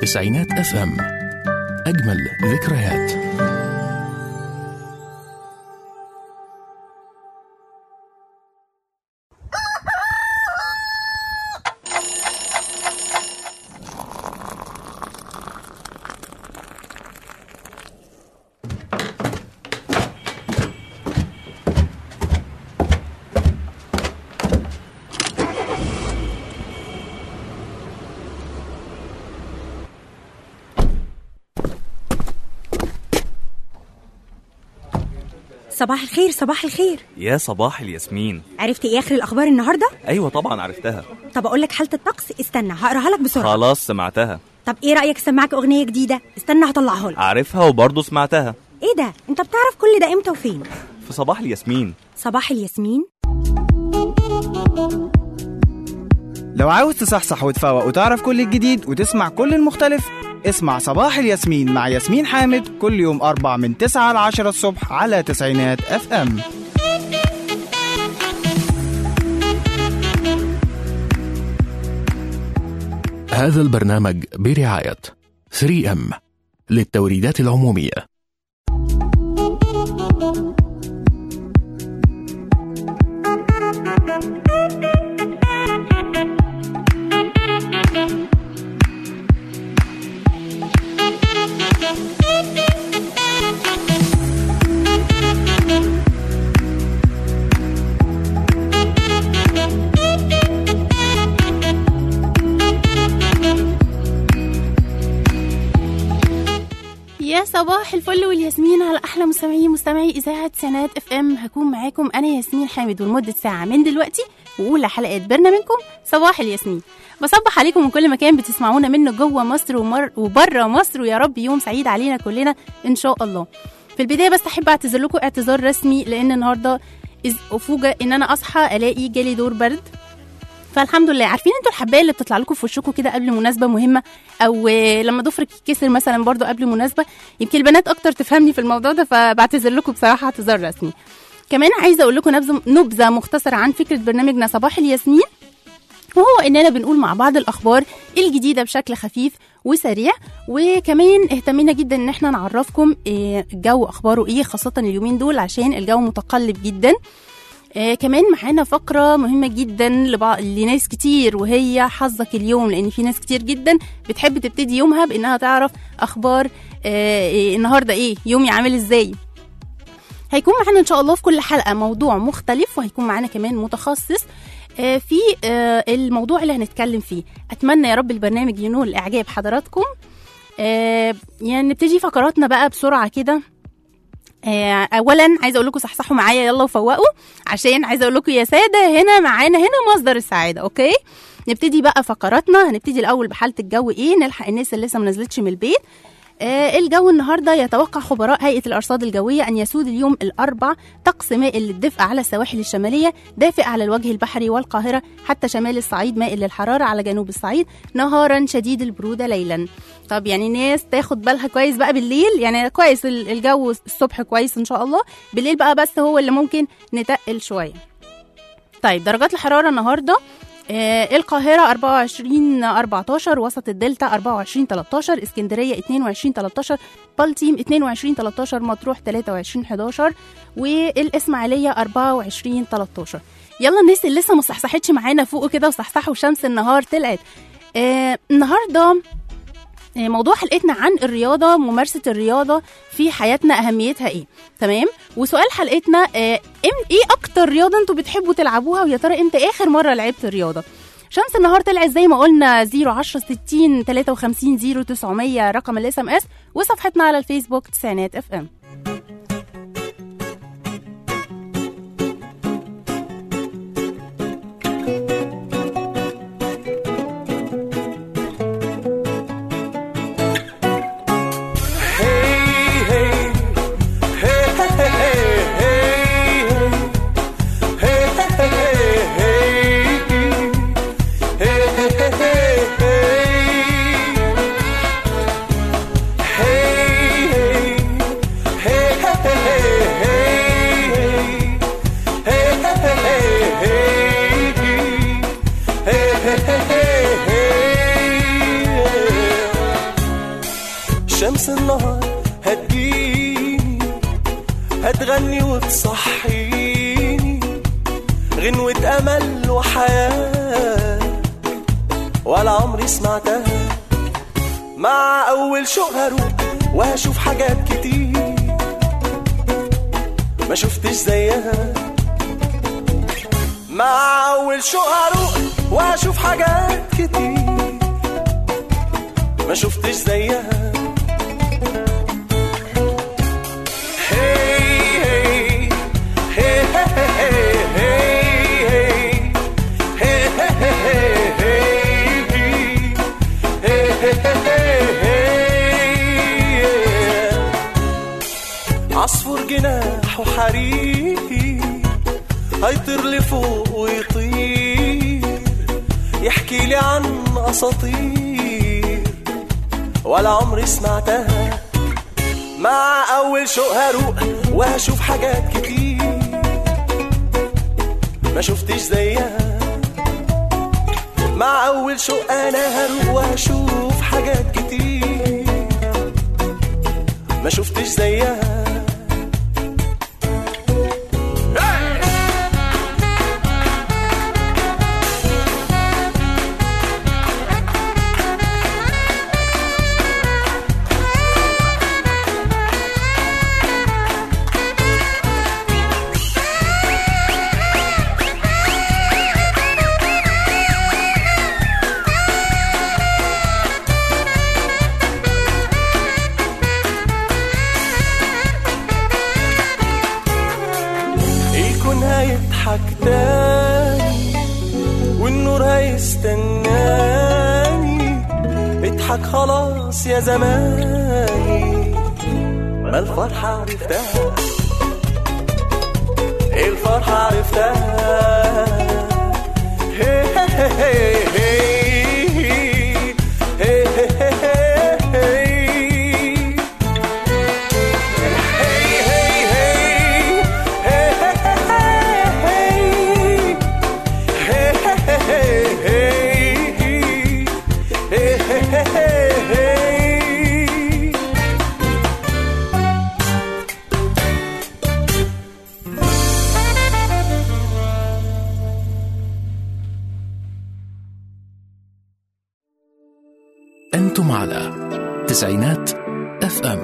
تسعينات اف ام اجمل ذكريات صباح الخير صباح الخير يا صباح الياسمين عرفت ايه اخر الاخبار النهارده ايوه طبعا عرفتها طب اقول لك حاله الطقس استنى هقراها لك بسرعه خلاص سمعتها طب ايه رايك اسمعك اغنيه جديده استنى هطلعها لك عارفها وبرضه سمعتها ايه ده انت بتعرف كل ده امتى وفين في صباح الياسمين صباح الياسمين لو عاوز تصحصح وتفوق وتعرف كل الجديد وتسمع كل المختلف اسمع صباح الياسمين مع ياسمين حامد كل يوم أربع من 9 ل 10 الصبح على تسعينات اف ام هذا البرنامج برعاية 3M للتوريدات العمومية يا صباح الفل والياسمين على احلى مستمعين مستمعي اذاعه سنات اف ام هكون معاكم انا ياسمين حامد ولمده ساعه من دلوقتي واولى حلقات برنامجكم صباح الياسمين بصبح عليكم من كل مكان بتسمعونا منه جوه مصر ومر وبره مصر ويا رب يوم سعيد علينا كلنا ان شاء الله في البدايه بس احب اعتذر لكم اعتذار رسمي لان النهارده إذ افوجئ ان انا اصحى الاقي جالي دور برد فالحمد لله عارفين انتوا الحبايه اللي بتطلع لكم في وشكم كده قبل مناسبه مهمه او آه، لما ضفرك يتكسر مثلا برضو قبل مناسبه يمكن البنات اكتر تفهمني في الموضوع ده فبعتذر لكم بصراحه اعتذار رسمي كمان عايزه اقول لكم نبذه نبذه مختصره عن فكره برنامجنا صباح الياسمين وهو اننا بنقول مع بعض الاخبار الجديده بشكل خفيف وسريع وكمان اهتمينا جدا ان احنا نعرفكم آه، الجو اخباره ايه خاصه اليومين دول عشان الجو متقلب جدا آه كمان معانا فقرة مهمة جدا لبع... لناس كتير وهي حظك اليوم لأن في ناس كتير جدا بتحب تبتدي يومها بإنها تعرف أخبار آه إيه النهاردة إيه يومي عامل إزاي هيكون معانا إن شاء الله في كل حلقة موضوع مختلف وهيكون معانا كمان متخصص آه في آه الموضوع اللي هنتكلم فيه أتمنى يا رب البرنامج ينول إعجاب حضراتكم آه يعني نبتدي فقراتنا بقى بسرعة كده آه، اولا عايزه اقول لكم صحصحوا معايا يلا وفوقوا عشان عايزه اقول لكم يا ساده هنا معانا هنا مصدر السعاده اوكي نبتدي بقى فقراتنا هنبتدي الاول بحاله الجو ايه نلحق الناس اللي لسه ما نزلتش من البيت آه الجو النهارده يتوقع خبراء هيئه الارصاد الجويه ان يسود اليوم الاربع طقس مائل للدفء على السواحل الشماليه دافئ على الوجه البحري والقاهره حتى شمال الصعيد مائل للحراره على جنوب الصعيد نهارا شديد البروده ليلا طب يعني الناس تاخد بالها كويس بقى بالليل يعني كويس ال- الجو الصبح كويس ان شاء الله بالليل بقى بس هو اللي ممكن نتقل شويه طيب درجات الحراره النهارده آه القاهرة 24 14 وسط الدلتا 24 13 اسكندرية 22 13 بلطيم 22 13 مطروح 23 11 والإسماعيلية 24 13 يلا الناس اللي لسه ما صحصحتش معانا فوق كده وصحصحوا شمس النهار طلعت آه النهارده آه، موضوع حلقتنا عن الرياضة ممارسة الرياضة في حياتنا أهميتها إيه تمام وسؤال حلقتنا آه، إم- إيه أكتر رياضة أنتوا بتحبوا تلعبوها ويا ترى إمتى آخر مرة لعبت رياضة شمس النهار طلعت زي ما قلنا 010 60 53 0900 رقم الاس ام اس وصفحتنا على الفيسبوك تسعينات اف ام Hey, hey, شمس النهار هتجيني هتغني وتصحيني غنوة أمل وحياة ولا عمري سمعتها مع أول شوق هروح وهشوف حاجات كتير ما شفتش زيها مع أول شوق هروح وهشوف حاجات كتير ما شفتش زيها هي هي هي هي هي عصفور جناح وحرير هيطير لفوق ويطير يحكي لي عن اساطير ولا عمري سمعتها مع اول شوق هروق وهشوف حاجات كتير ما شفتش زيها مع اول شوق انا هروق وهشوف حاجات كتير ما شفتش زيها يكون هيضحك تاني والنور هيستناني اضحك خلاص يا زماني ما الفرحة عرفتها الفرحة عرفتها هي هي هي هي هي هي أنتم على تسعينات اف ام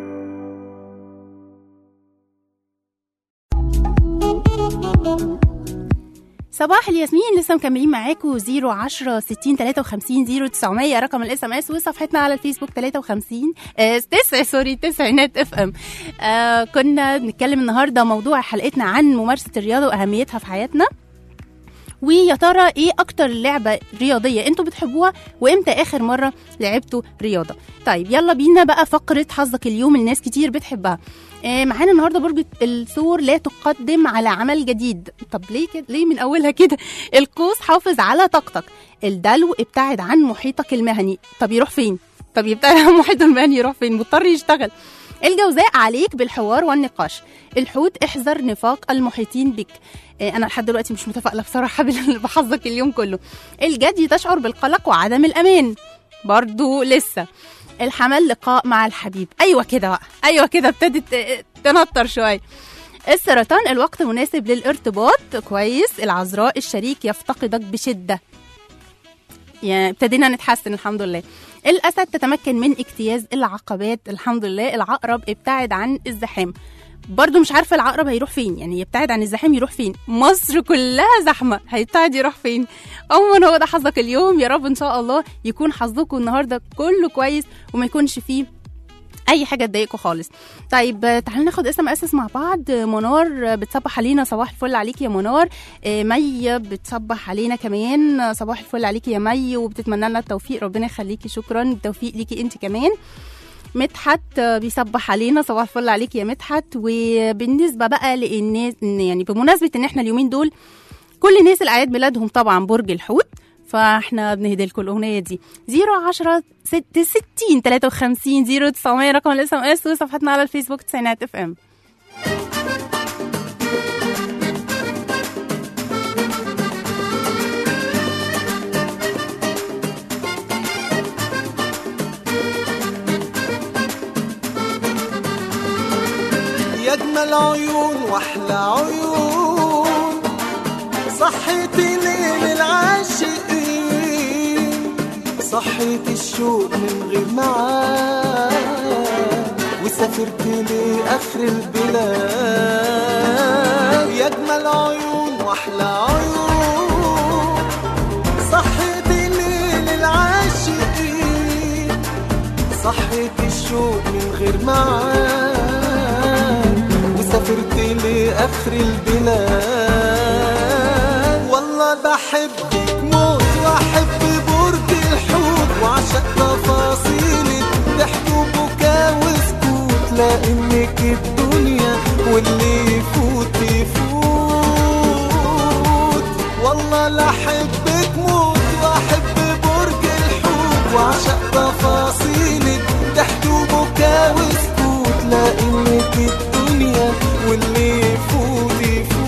صباح الياسمين لسه مكملين معاكم 010 60 53 0900 رقم الاس ام اس وصفحتنا على الفيسبوك 53 آه 9 سوري تسعينات اف ام آه كنا بنتكلم النهارده موضوع حلقتنا عن ممارسه الرياضه واهميتها في حياتنا ويا ترى ايه اكتر لعبه رياضيه انتوا بتحبوها وامتى اخر مره لعبتوا رياضه طيب يلا بينا بقى فقره حظك اليوم الناس كتير بتحبها آه معانا النهارده برج الثور لا تقدم على عمل جديد طب ليه كده ليه من اولها كده القوس حافظ على طاقتك الدلو ابتعد عن محيطك المهني طب يروح فين طب يبتعد عن محيطه المهني يروح فين مضطر يشتغل الجوزاء عليك بالحوار والنقاش الحوت احذر نفاق المحيطين بك آه، انا لحد دلوقتي مش متفائله بصراحه بال- بحظك اليوم كله الجدي تشعر بالقلق وعدم الامان برضو لسه الحمل لقاء مع الحبيب ايوه كده بقى ايوه كده ابتدت آه، تنطر شويه السرطان الوقت مناسب للارتباط كويس العذراء الشريك يفتقدك بشده يعني ابتدينا نتحسن الحمد لله الاسد تتمكن من اجتياز العقبات الحمد لله العقرب ابتعد عن الزحام برضو مش عارفه العقرب هيروح فين يعني يبتعد عن الزحام يروح فين مصر كلها زحمه هيبتعد يروح فين عموما هو ده حظك اليوم يا رب ان شاء الله يكون حظكم النهارده كله كويس وما يكونش فيه اي حاجه تضايقكم خالص طيب آه، تعالوا ناخد اسم اسس مع بعض آه، منار آه، بتصبح علينا صباح الفل عليك يا منار آه، مي بتصبح علينا كمان آه، صباح الفل عليكي يا مي وبتتمنى لنا التوفيق ربنا يخليكي شكرا التوفيق ليكي انت كمان مدحت آه، بيصبح علينا صباح الفل عليك يا مدحت وبالنسبه بقى للناس إن- يعني بمناسبه ان احنا اليومين دول كل الناس اللي اعياد ميلادهم طبعا برج الحوت فاحنا بنهدي لكم الاغنيه دي 010 60 53 0900 رقم الاس ام اس وصفحتنا على الفيسبوك تسعينات اف ام أجمل عيون وأحلى عيون صحيتي ليل العاشقين صحيت الشوق من غير معاد وسافرت لآخر البلاد يا أجمل عيون وأحلى عيون صحيت ليل العاشقين صحيت الشوق من غير معاد وسافرت لآخر البلاد والله بحبك موت وأحب برج الحوت وعشق تفاصيلك ضحك وبكا وسكوت لأنك الدنيا واللي يفوت يفوت والله لا أحبك موت وأحب برج الحوت وعشق تفاصيلك ضحك وبكا وسكوت لأنك الدنيا واللي يفوت يفوت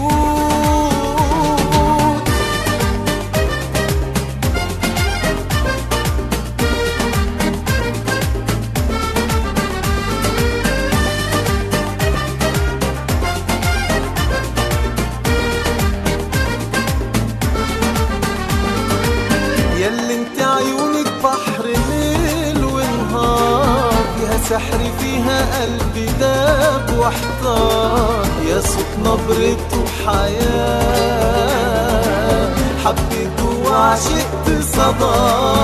ياللي انت عيونك بحر ليل ونهار فيها سحر فيها قلبي داب واحتار يا صوت نبرته حياة حبيته وعشقت صدى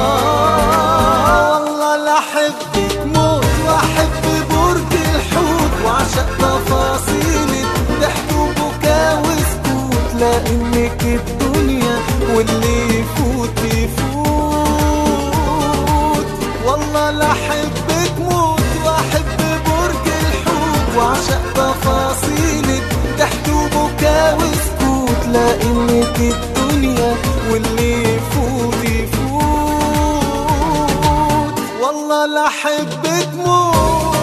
والله لا احبك موت واحب برج الحوت وعشق تفاصيلك ضحك وبكا وسكوت لانك الدنيا واللي يفوت يفوت والله لا احبك موت واحب برج الحوت وعشق تفاصيلك ضحك وبكا وسكوت لانك الدنيا واللي يفوت يفوت والله لا احبك موت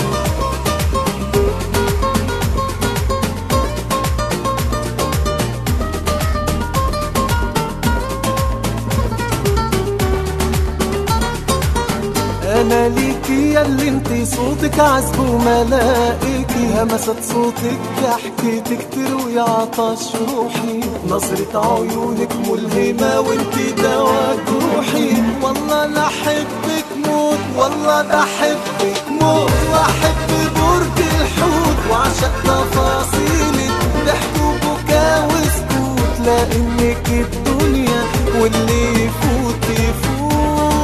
انا ليكي يا اللي انتي صوتك عذب وملائكي همسة صوتك ضحكتك تروي عطش روحي نظرة عيونك ملهمة وانتي دوا جروحي والله لا احبك موت والله بحبك موت واحب برج الحوت وعشق تفاصيلك ضحك وبكا وسكوت لانك الدنيا واللي يفوت يفوت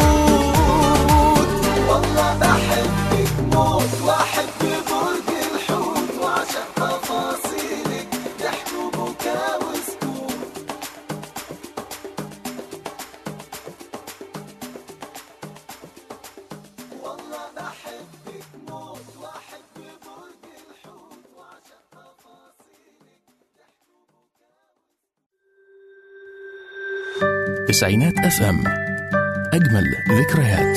والله بحبك موت واحب برج الحوت وعشق تفاصيلك ضحك وبكا وسكوت والله بحبك موت واحب برج الحوت وعشق تفاصيلك تسعينات اف ام اجمل ذكريات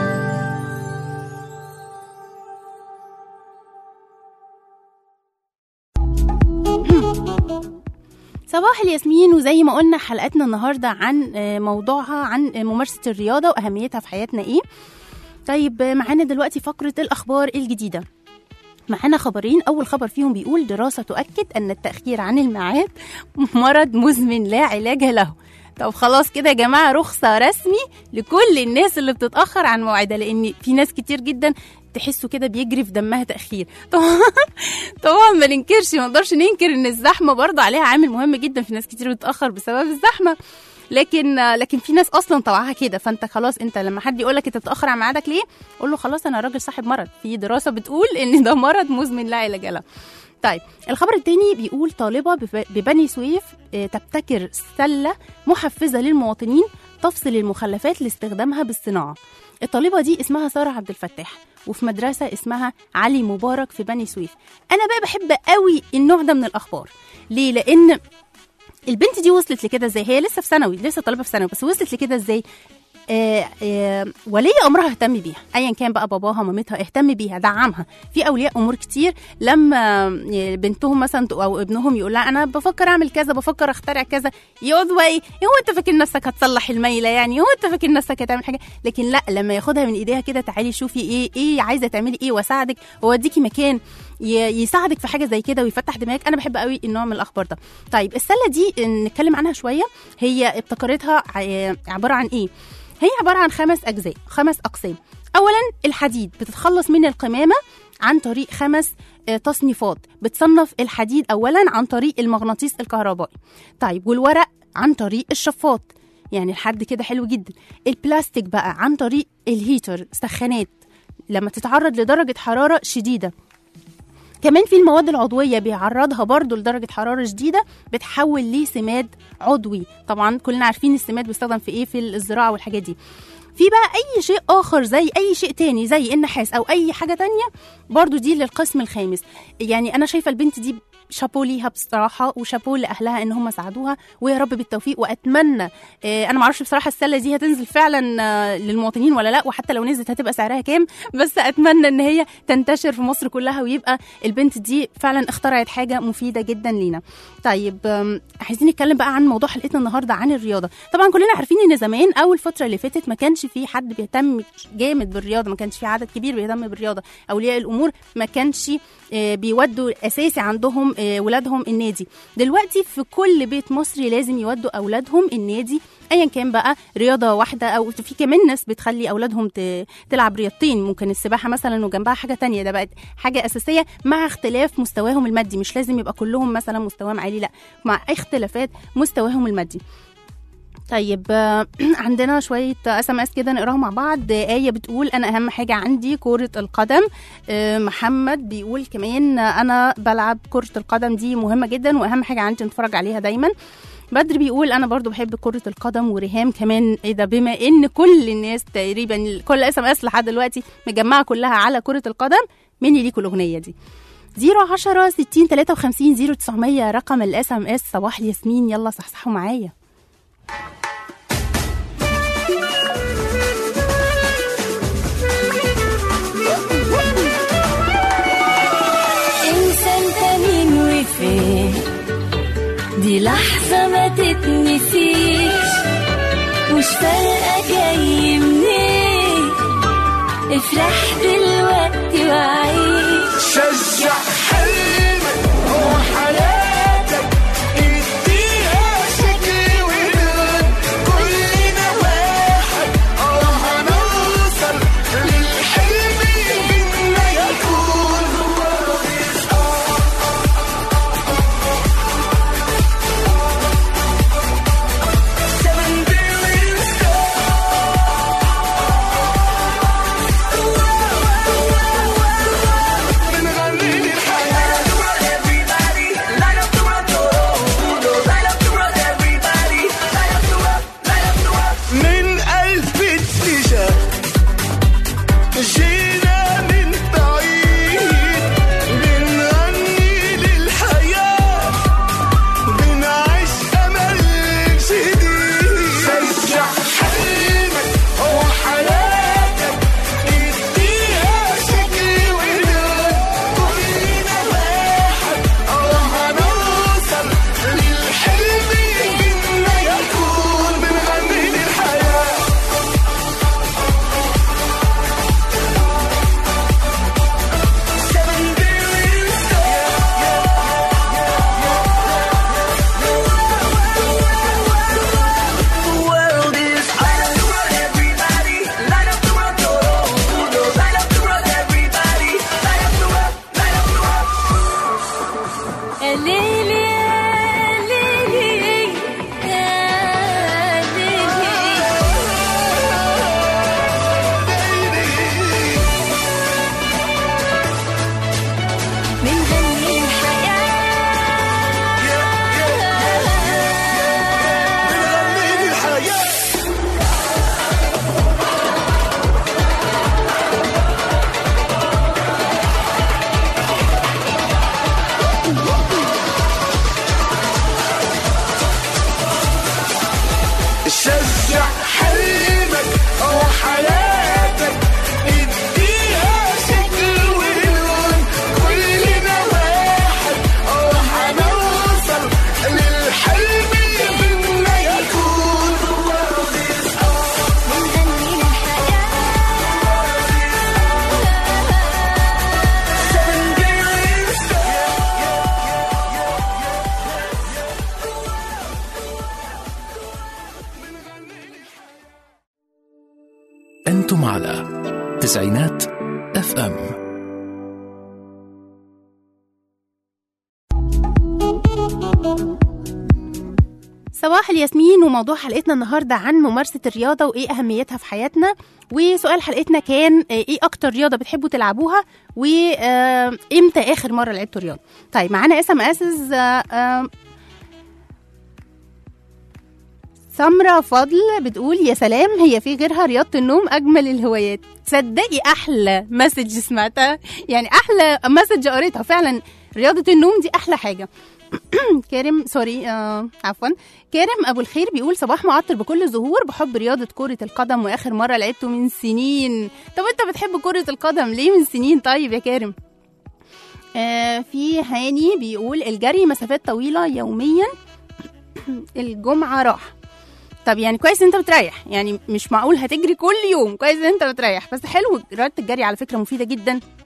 صباح الياسمين وزي ما قلنا حلقتنا النهارده عن آه، موضوعها عن آه، ممارسه الرياضه واهميتها في حياتنا ايه طيب آه، معانا دلوقتي فقره الاخبار الجديده معانا خبرين اول خبر فيهم بيقول دراسه تؤكد ان التاخير عن الميعاد مرض مزمن لا علاج له طب خلاص كده يا جماعه رخصه رسمي لكل الناس اللي بتتاخر عن موعدها لان في ناس كتير جدا تحسوا كده بيجري في دمها تاخير طبعا طبعا ما ننكرش ما نقدرش ننكر ان الزحمه برضه عليها عامل مهم جدا في ناس كتير بتتاخر بسبب الزحمه لكن لكن في ناس اصلا طبعها كده فانت خلاص انت لما حد يقول لك انت بتاخر عن ميعادك ليه قول له خلاص انا راجل صاحب مرض في دراسه بتقول ان ده مرض مزمن لا علاج له طيب الخبر الثاني بيقول طالبه بب- ببني سويف آه، تبتكر سله محفزه للمواطنين تفصل المخلفات لاستخدامها بالصناعه الطالبه دي اسمها ساره عبد الفتاح وفي مدرسه اسمها علي مبارك في بني سويف انا بقى بحب قوي النوع ده من الاخبار ليه لان البنت دي وصلت لكده ازاي هي لسه في ثانوي لسه طالبه في ثانوي بس وصلت لكده ازاي آه، آه، ولي امرها اهتم بيها ايا كان بقى باباها مامتها اهتم بيها دعمها في اولياء امور كتير لما آه، بنتهم مثلا او ابنهم يقول لها انا بفكر اعمل كذا بفكر اخترع كذا يقعدوا بقى ايه هو انت فاكر نفسك هتصلح الميله يعني هو انت فاكر نفسك هتعمل حاجه لكن لا لما ياخدها من ايديها كده تعالي شوفي ايه ايه عايزه تعملي ايه واساعدك واوديكي مكان ي- يساعدك في حاجه زي كده ويفتح دماغك انا بحب قوي النوع من الاخبار ده طيب السله دي نتكلم عنها شويه هي ابتكرتها ع- عباره عن ايه هي عباره عن خمس اجزاء خمس اقسام اولا الحديد بتتخلص من القمامه عن طريق خمس آه، تصنيفات بتصنف الحديد اولا عن طريق المغناطيس الكهربائي طيب والورق عن طريق الشفاط يعني الحد كده حلو جدا البلاستيك بقى عن طريق الهيتر سخانات لما تتعرض لدرجه حراره شديده كمان في المواد العضوية بيعرضها برضو لدرجة حرارة شديدة بتحول لسماد عضوي طبعا كلنا عارفين السماد بيستخدم في ايه في الزراعة والحاجات دي في بقى اي شيء اخر زي اي شيء تاني زي النحاس او اي حاجة تانية برضو دي للقسم الخامس يعني انا شايفة البنت دي شابو ليها بصراحة وشابو لأهلها إن هم ساعدوها ويا رب بالتوفيق وأتمنى آه، أنا معرفش بصراحة السلة دي هتنزل فعلا آه، للمواطنين ولا لا وحتى لو نزلت هتبقى سعرها كام بس أتمنى إن هي تنتشر في مصر كلها ويبقى البنت دي فعلا اخترعت حاجة مفيدة جدا لينا طيب آم، عايزين نتكلم بقى عن موضوع حلقتنا النهاردة عن الرياضة طبعا كلنا عارفين إن زمان أو الفترة اللي فاتت ما كانش في حد بيهتم جامد بالرياضة ما كانش في عدد كبير بيهتم بالرياضة أولياء الأمور ما كانش آه، بيودوا اساسي عندهم آه، ولادهم النادي دلوقتي في كل بيت مصري لازم يودوا اولادهم النادي ايا كان بقى رياضه واحده او في كمان ناس بتخلي اولادهم ت- تلعب رياضتين ممكن السباحه مثلا وجنبها حاجه تانية ده بقت حاجه اساسيه مع اختلاف مستواهم المادي مش لازم يبقى كلهم مثلا مستواهم عالي لا مع اختلافات مستواهم المادي طيب آه، عندنا شوية اس ام اس كده نقراهم مع بعض آه، آية بتقول أنا أهم حاجة عندي كرة القدم آه، محمد بيقول كمان آه، أنا بلعب كرة القدم دي مهمة جدا وأهم حاجة عندي نتفرج عليها دايما بدر بيقول انا برضو بحب كرة القدم وريهام كمان ايه ده بما ان كل الناس تقريبا كل اس ام اس لحد دلوقتي مجمعة كلها على كرة القدم مين ليكوا الاغنية دي 010 60 53 0900 رقم الاس ام اس صباح الياسمين يلا صحصحوا معايا انسى انت مين وفين دي لحظة ما تتنسيش مش فارقة جاي منين افرح دلوقتي وعيش شجع حلمك هو حياتك اديها شكل ولون كلنا واحد اه هنوصل للحلم بدنا يكون Seven billion بنغني للحياة Everybody, light up the world, oh, light up the world, everybody, light up the world, light up the world. من قلب اتجاه جينا من بعيد بنغني للحياة بنعيش أمل جديد شجع حلمك هو حياتك اديها شكل ولون كلنا واحد اه هنوصل للحلم بدنا يكون بنغني للحياة أنتم على تسعينات اف ام صباح الياسمين وموضوع حلقتنا النهارده عن ممارسه الرياضه وايه اهميتها في حياتنا وسؤال حلقتنا كان آه، ايه اكتر رياضه بتحبوا تلعبوها وامتى اخر مره لعبتوا رياضه طيب معانا اس ام اسز سمرة فضل بتقول يا سلام هي في غيرها رياضة النوم أجمل الهوايات تصدقي أحلى مسج سمعتها يعني أحلى مسج قريتها فعلا رياضة النوم دي أحلى حاجة كريم سوري آه عفوا كريم ابو الخير بيقول صباح معطر بكل ظهور بحب رياضه كره القدم واخر مره لعبته من سنين طب انت بتحب كره القدم ليه من سنين طيب يا كريم آه في هاني بيقول الجري مسافات طويله يوميا الجمعه راحه طب يعني كويس ان انت بتريح يعني مش معقول هتجري كل يوم كويس ان انت بتريح بس حلو رياضه الجري على فكره مفيده جدا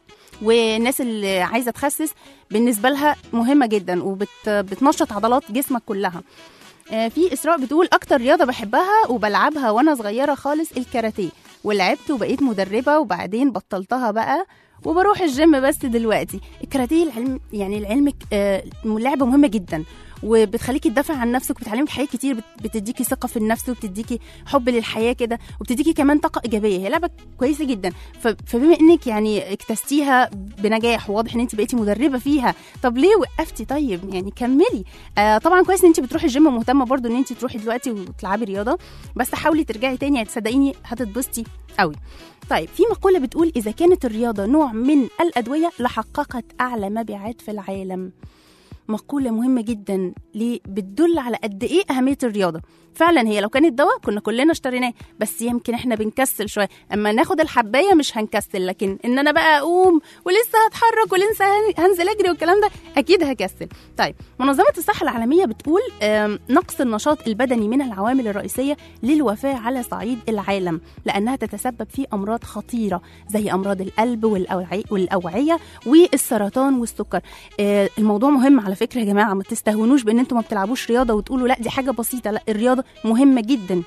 والناس اللي عايزه تخسس بالنسبه لها مهمه جدا وبتنشط عضلات جسمك كلها آه، في اسراء بتقول اكتر رياضه بحبها وبلعبها وانا صغيره خالص الكاراتيه ولعبت وبقيت مدربه وبعدين بطلتها بقى وبروح الجيم بس دلوقتي الكاراتيه العلم يعني العلم آه، لعبه مهمه جدا وبتخليكي تدافع عن نفسك وبتعلمك حاجات كتير بت- بتديكي ثقه في النفس وبتديكي حب للحياه كده وبتديكي كمان طاقه ايجابيه هي لعبه كويسه جدا ف- فبما انك يعني اكتستيها بنجاح وواضح ان انت بقيتي مدربه فيها طب ليه وقفتي طيب يعني كملي آه طبعا كويس ان انت بتروحي الجيم ومهتمه برضو ان انت تروحي دلوقتي وتلعبي رياضه بس حاولي ترجعي تاني يعني تصدقيني هتتبسطي قوي طيب في مقوله بتقول اذا كانت الرياضه نوع من الادويه لحققت اعلى مبيعات في العالم مقولة مهمة جدا ليه بتدل على قد ايه أهمية الرياضة فعلا هي لو كانت دواء كنا كلنا اشتريناه بس يمكن احنا بنكسل شوية اما ناخد الحباية مش هنكسل لكن ان انا بقى اقوم ولسه هتحرك ولسه هن- هنزل اجري والكلام ده اكيد هكسل طيب منظمة الصحة العالمية بتقول آم، نقص النشاط البدني من العوامل الرئيسية للوفاة على صعيد العالم لأنها تتسبب في أمراض خطيرة زي أمراض القلب والأوعي- والأوعية والسرطان والسكر آه، الموضوع مهم على فكره يا جماعه ما تستهونوش بان انتوا ما بتلعبوش رياضه وتقولوا لا دي حاجه بسيطه لا الرياضه مهمه جدا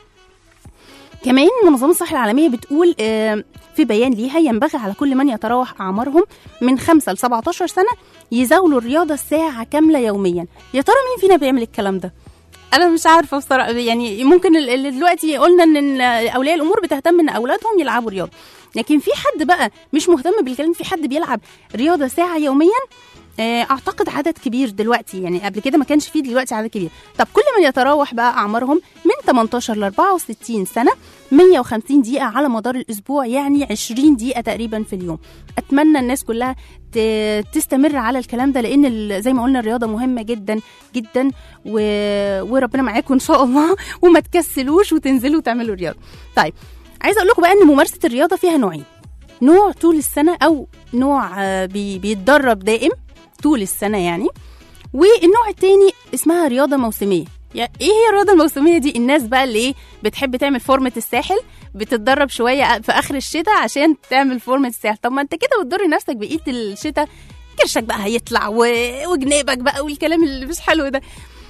كمان منظمة الصحة العالمية بتقول آه، في بيان ليها ينبغي على كل من يتراوح أعمارهم من 5 ل 17 سنة يزاولوا الرياضة ساعة كاملة يوميا يا ترى مين فينا بيعمل الكلام ده؟ انا مش عارفه بصراحه يعني ممكن ال- ال- دلوقتي قلنا ان ال- اولياء الامور بتهتم ان اولادهم يلعبوا رياضه لكن في حد بقى مش مهتم بالكلام في حد بيلعب رياضه ساعه يوميا آه، اعتقد عدد كبير دلوقتي يعني قبل كده ما كانش فيه دلوقتي عدد كبير طب كل من يتراوح بقى اعمارهم من 18 ل 64 سنه 150 دقيقه على مدار الاسبوع يعني 20 دقيقه تقريبا في اليوم اتمنى الناس كلها ت- تستمر على الكلام ده لان ال- زي ما قلنا الرياضه مهمه جدا جدا و... وربنا معاكم ان شاء الله وما تكسلوش وتنزلوا تعملوا رياضه طيب عايزه اقول لكم بقى ان ممارسه الرياضه فيها نوعين نوع طول السنه او نوع آه، بي... بيتدرب دائم طول السنه يعني والنوع التاني اسمها رياضه موسميه يا ايه هي الرياضه الموسميه دي الناس بقى اللي ايه بتحب تعمل فورمه الساحل بتتدرب شويه في اخر الشتاء عشان تعمل فورمه الساحل طب ما انت كده بتضر نفسك بقيه الشتاء كرشك بقى هيطلع و... وجنابك بقى والكلام اللي مش حلو ده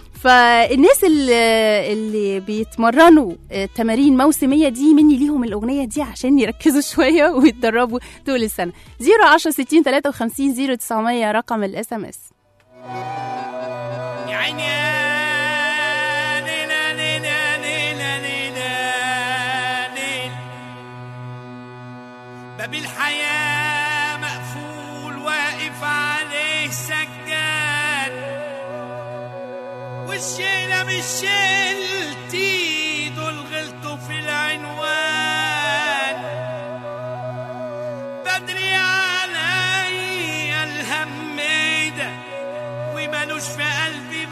فالناس اللي, اللي بيتمرنوا آه، تمارين موسميه دي مني ليهم الاغنيه دي عشان يركزوا شويه ويتدربوا طول السنه 010 60 53 0900 رقم الاس ام اس يا عيني يا ليلى ليلى ليلى ليلى ليل باب الحياة مقفول واقف عليه سجاد والشيلة مش شيلتي دول غلطوا في العنوان بدري عليا الهم ده ومالوش في قلبي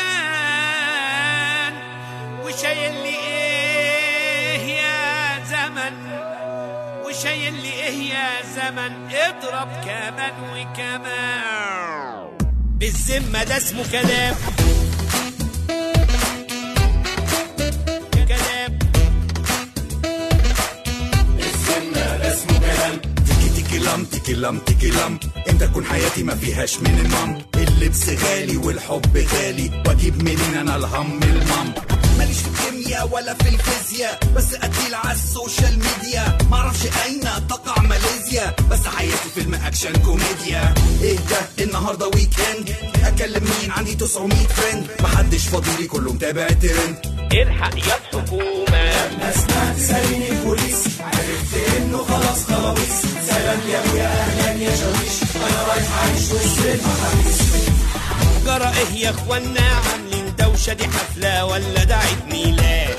مكان وشايل لي ايه يا زمن وشايل لي ايه يا زمن اضرب كمان وكمان بالذمة ده اسمه كلام كلام تيكي تيكي لم تيكي لم تيكي لم امتى تكون حياتي ما فيهاش من المام اللبس غالي والحب غالي واجيب منين انا الهم المام ماليش في الكيمياء ولا في الفيزياء بس قتيل على السوشيال ميديا النهارده ويكند اكلم مين عندي 900 فريند محدش فاضيلي كله متابع الترند الحق يا الحكومة اسمع تساليني البوليس عرفت انه خلاص خلاويص سلام يا ابويا اهلا يا شاويش انا رايح اعيش وسط المحابيس جرى ايه يا اخوانا عاملين دوشة دي حفلة ولا ده عيد ميلاد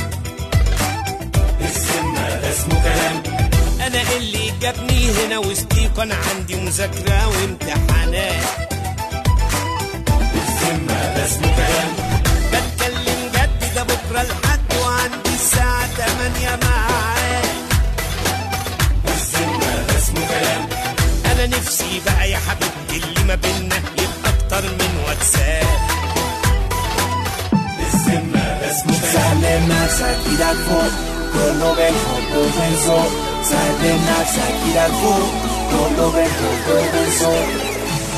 السنة ده اسمه كلام انا اللي جابني هنا وسطيكوا انا عندي مذاكرة وامتحانات السنة ده اسمه كلام بتكلم جد ده بكرة لحد وعندي الساعة 8 معاد السنة ده اسمه كلام انا نفسي بقى يا حبيبتي اللي ما بينا يبقى اكتر من واتساب السنة ده اسمه كلام سلم نفسك ايدك فوق كله بالحب وبالذوق سلم نفسك ايدك فوق كله بالحب وبالذوق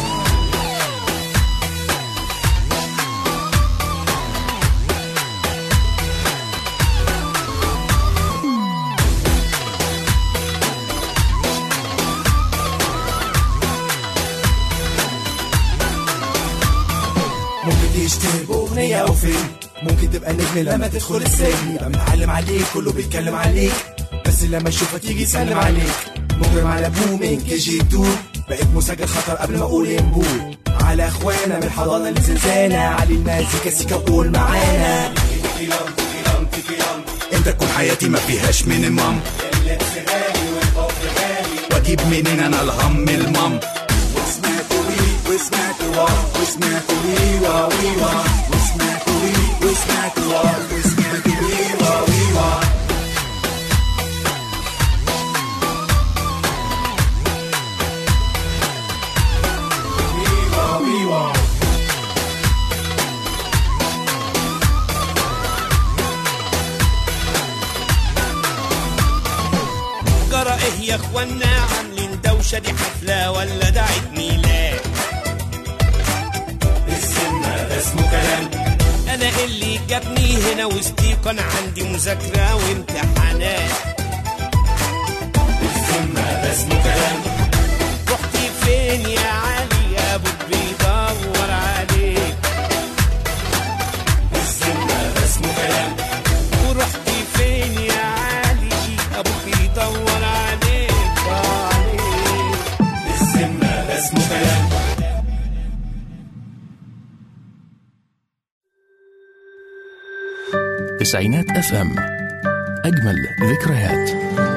ممكن تشتهر بأغنية أو فيلم ممكن تبقى نجم لما تدخل السجن يبقى متعلم عليك كله بيتكلم عليك بس لما يشوفك يجي يسلم عليك مجرم على ابوه من كي جي 2 بقيت مسجل خطر قبل ما اقول ينبوه على اخوانا من الحضانه لزنزانه علي المزيكا سيكا قول معانا انت تكون حياتي ما فيهاش من المام واجيب منين انا الهم المام وسمعت وي وسمعت وا وسمعت وي وا وي وا وسمعت وي وسمعت وا وسمعت وي وا وي وا وي وا وي وا جرى ايه يا اخوانا عاملين دوشة دي حفلة ولا ده عيد ميلاد السنة ده اسمه كلام انا اللي جابني هنا وسطيكوا انا عندي مذاكرة وامتحانات السنة ده اسمه كلام رحتي فين يا علي يا ابو بيدور عليك السنة ده اسمه كلام ورحتي فين يا علي ابو بيدور عليك عليك السنة ده اسمه كلام تسعينات اف ام اجمل ذكريات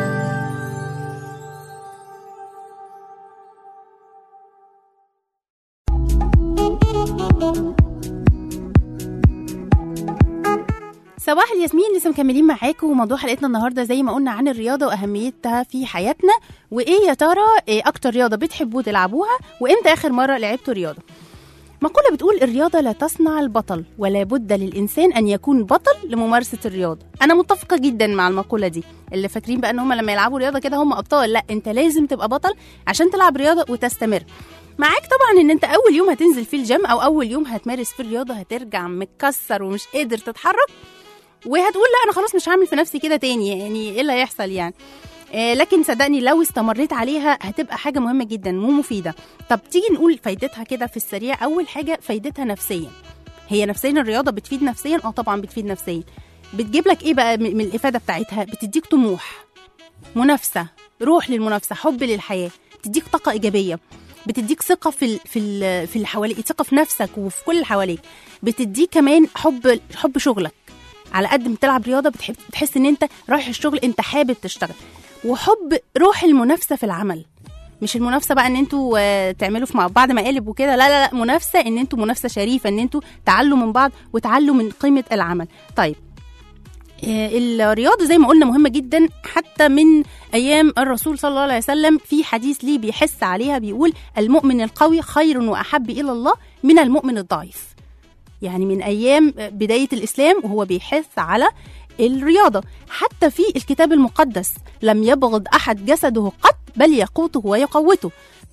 صباح الياسمين لسه مكملين معاكم وموضوع حلقتنا النهارده زي ما قلنا عن الرياضه واهميتها في حياتنا وايه يا ترى إيه اكتر رياضه بتحبوا تلعبوها وامتى اخر مره لعبتوا رياضه مقولة بتقول الرياضة لا تصنع البطل ولا بد للإنسان أن يكون بطل لممارسة الرياضة أنا متفقة جدا مع المقولة دي اللي فاكرين بقى أن هم لما يلعبوا رياضة كده هم أبطال لا أنت لازم تبقى بطل عشان تلعب رياضة وتستمر معاك طبعا ان انت اول يوم هتنزل فيه الجيم او اول يوم هتمارس فيه الرياضه هترجع متكسر ومش قادر تتحرك وهتقول لا انا خلاص مش هعمل في نفسي كده تاني يعني ايه اللي هيحصل يعني آه لكن صدقني لو استمريت عليها هتبقى حاجه مهمه جدا ومفيده طب تيجي نقول فايدتها كده في السريع اول حاجه فايدتها نفسيا هي نفسيا الرياضه بتفيد نفسيا اه طبعا بتفيد نفسيا بتجيب لك ايه بقى من من الافاده بتاعتها بتديك طموح منافسه روح للمنافسه حب للحياه بتديك طاقه ايجابيه بتديك ثقه في ال في ال في اللي حواليك ثقه في نفسك وفي كل اللي حواليك بتديك كمان حب حب شغلك على قد ما بتلعب رياضه بتحب بتحس ان انت رايح الشغل انت حابب تشتغل وحب روح المنافسه في العمل مش المنافسه بقى ان انتوا آه، تعملوا في مع بعض مقالب وكده لا لا لا منافسه ان انتوا منافسه شريفه ان انتوا تعلوا من بعض وتعلوا من قيمه العمل طيب آه، الرياضه زي ما قلنا مهمه جدا حتى من ايام الرسول صلى الله عليه وسلم في حديث ليه بيحس عليها بيقول المؤمن القوي خير واحب الى الله من المؤمن الضعيف يعني من ايام بدايه الاسلام وهو بيحث على الرياضه حتى في الكتاب المقدس لم يبغض احد جسده قط بل يقوته ويقوته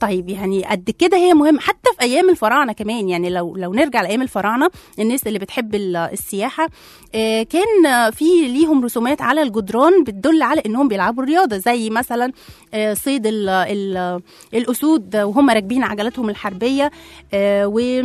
طيب يعني قد كده هي مهمه حتى في ايام الفراعنه كمان يعني لو لو نرجع لايام الفراعنه الناس اللي بتحب ال- السياحه آه، كان آه، في ليهم رسومات على الجدران بتدل على انهم بيلعبوا الرياضه زي مثلا آه، صيد ال ال الاسود وهم راكبين عجلاتهم الحربيه آه، و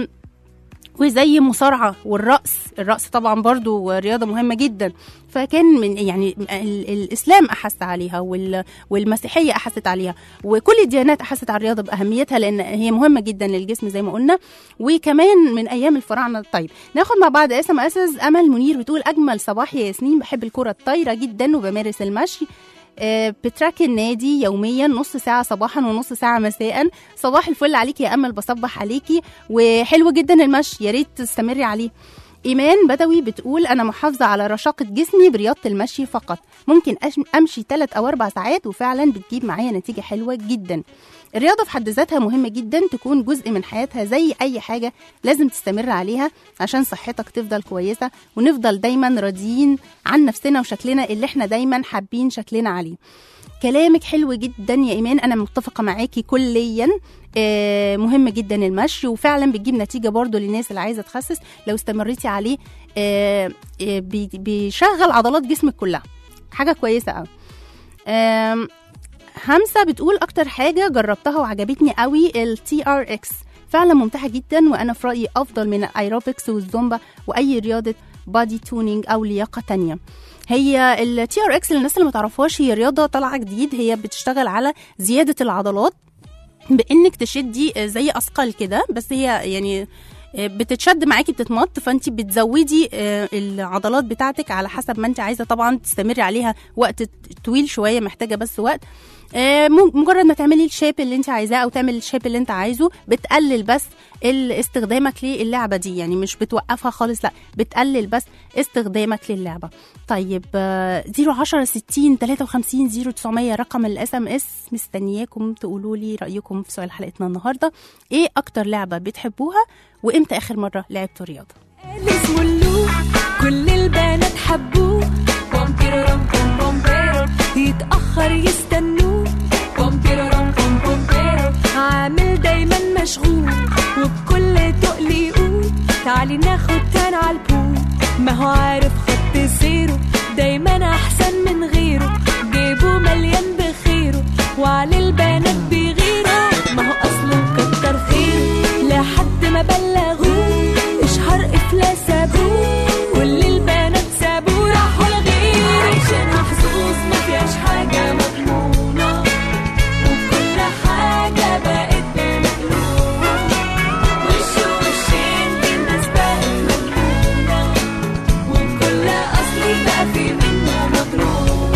وزي مصارعة والرقص الرقص طبعا برضو رياضة مهمة جدا فكان من يعني ال- الإسلام أحس عليها وال- والمسيحية أحست عليها وكل الديانات أحست على الرياضة بأهميتها لأن هي مهمة جدا للجسم زي ما قلنا وكمان من أيام الفراعنة طيب ناخد مع بعض اس ام اسز أمل منير بتقول أجمل صباح يا ياسمين بحب الكرة الطايرة جدا وبمارس المشي آه، بتراك النادي يوميا نص ساعة صباحا ونص ساعة مساء صباح الفل عليكي يا أمل بصبح عليكي وحلو جدا المشي يا ريت تستمري عليه إيمان بدوي بتقول أنا محافظة على رشاقة جسمي برياضة المشي فقط ممكن أش- أمشي 3 أو 4 ساعات وفعلا بتجيب معايا نتيجة حلوة جدا الرياضة في حد ذاتها مهمة جدا تكون جزء من حياتها زي أي حاجة لازم تستمر عليها عشان صحتك تفضل كويسة ونفضل دايما راضيين عن نفسنا وشكلنا اللي احنا دايما حابين شكلنا عليه كلامك حلو جدا يا ايمان انا متفقه معاكي كليا آه، مهم جدا المشي وفعلا بتجيب نتيجه برضو للناس اللي عايزه تخسس لو استمريتي عليه آه، آه، بي- بيشغل عضلات جسمك كلها حاجه كويسه قوي آم، همسه بتقول اكتر حاجه جربتها وعجبتني قوي التي ار اكس فعلا ممتعه جدا وانا في رايي افضل من الايروبكس والزومبا واي رياضه بادي تونينج او لياقه تانية هي التي ار اكس للناس اللي ما تعرفوهاش هي رياضه طالعه جديد هي بتشتغل على زياده العضلات بانك تشدي زي اثقال كده بس هي يعني بتتشد معاكي بتتمط فانت بتزودي آه، العضلات بتاعتك على حسب ما انت عايزه طبعا تستمري عليها وقت طويل شويه محتاجه بس وقت آه، مم- مجرد ما تعملي الشيب اللي انت عايزاه او تعمل الشيب اللي انت عايزه بتقلل بس ال- استخدامك للعبه دي يعني مش بتوقفها خالص لا بتقلل بس استخدامك للعبه طيب آه، 010 60 53 0900 رقم الاس ام اس مستنياكم تقولوا لي رايكم في سؤال حلقتنا النهارده ايه اكتر لعبه بتحبوها وامتى اخر مره لعبتوا رياضه قال اسمه اللوح كل البنات حبوه بومبيرورم بوم بومبيرو يتأخر يستنوه بومبيرورم بوم بومبيرو عامل دايما مشغول وبكل تقل يقول تعالي ناخد تان على البول ما هو عارف خط سيره دايما احسن من غيره جيبه مليان بخيره وعلى البنات بيغيروا ما هو اصله كتر خيره لحد ما بلغوه اشهر افلاس ابوه كل البنات سابوه راحوا لغيره عايشينها حظوظ ما فيهاش حاجه مضمونه وكل حاجه بقت بمقلوب وش وشين دي الناس بقت مجنونه وكل اصل بقى في منه مضروب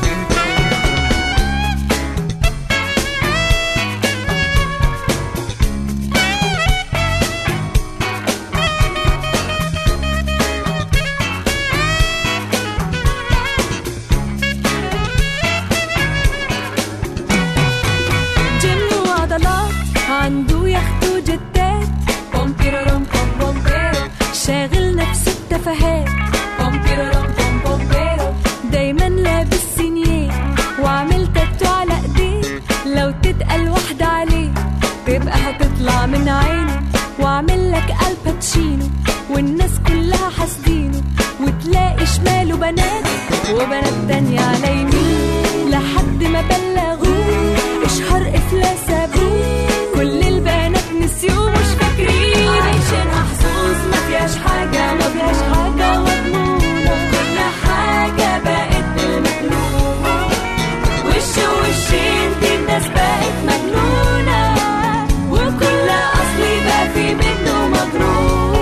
جيم وعضلات عنده يخت وجتات بومبيرورم بوم بومبيرو شاغل نفسه بتفاهات بومبيرورم بوم بومبيرو دايما لابس سينيه وعامل تاتو على ايديه لو تتقل واحدة عليه تبقى هتطلع من عينه وعامل لك الباتشينو والناس كلها حاسدينه وتلاقي شماله بنات وبنات تانية على يمين لحد ما بلغوه اشهر افلاس ابوه كل البنات نسيوه مش فاكرين عايشين محظوظ ما فيهاش حاجة ما فيهاش حاجة مضمونة كل حاجة بقت بالمقلوب وش وشين دي الناس بقت مجنونة وكل أصلي بقى في منه مضروب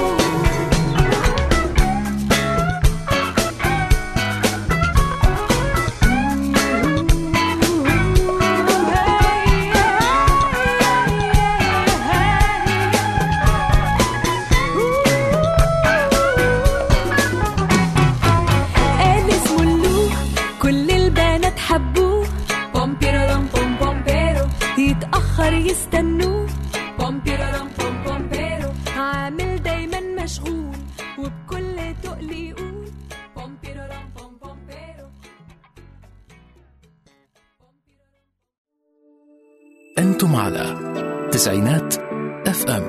قال اسمه اللوح كل البنات حبوه بومبيرورم بوم بومبيرو يتأخر يستنوه بومبيرورم بوم بومبيرو عامل دايما مشغول وبكل تقل يقول بومبيرورم بوم بومبيرو أنتم على تسعينات اف ام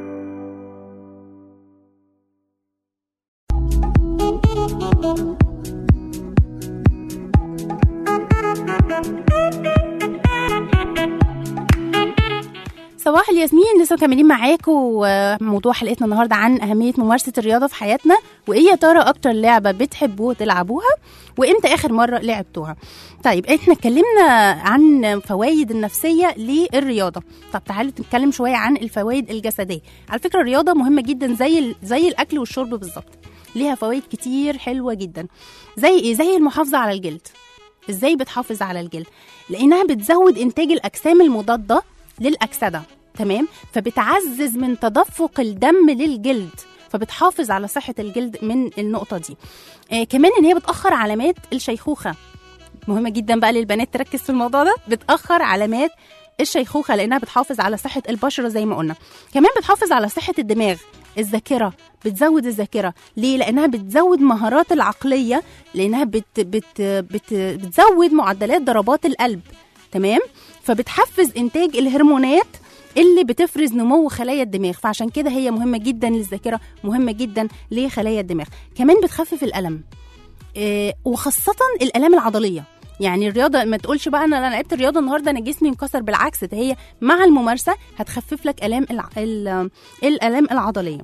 صباح الياسمين لسه مكملين معاكم وموضوع حلقتنا النهارده عن اهميه ممارسه الرياضه في حياتنا وايه يا ترى اكتر لعبه بتحبوا تلعبوها وامتى اخر مره لعبتوها طيب احنا اتكلمنا عن فوائد النفسيه للرياضه طب تعالوا نتكلم شويه عن الفوائد الجسديه على فكره الرياضه مهمه جدا زي ال- زي الاكل والشرب بالظبط ليها فوائد كتير حلوه جدا زي ايه زي المحافظه على الجلد ازاي بتحافظ على الجلد لانها بتزود انتاج الاجسام المضاده للاكسده تمام فبتعزز من تدفق الدم للجلد فبتحافظ على صحه الجلد من النقطه دي آه كمان ان هي بتاخر علامات الشيخوخه مهمه جدا بقى للبنات تركز في الموضوع ده بتاخر علامات الشيخوخه لانها بتحافظ على صحه البشره زي ما قلنا كمان بتحافظ على صحه الدماغ الذاكره بتزود الذاكره ليه لانها بتزود مهارات العقليه لانها بت بت بت بتزود معدلات ضربات القلب تمام فبتحفز انتاج الهرمونات اللي بتفرز نمو خلايا الدماغ فعشان كده هي مهمه جدا للذاكره مهمه جدا لخلايا الدماغ كمان بتخفف الالم إيه وخاصه الالام العضليه يعني الرياضه ما تقولش بقى انا أنا لعبت الرياضه النهارده انا جسمي مكسر بالعكس ده هي مع الممارسه هتخفف لك الام الع... ال- الالام العضليه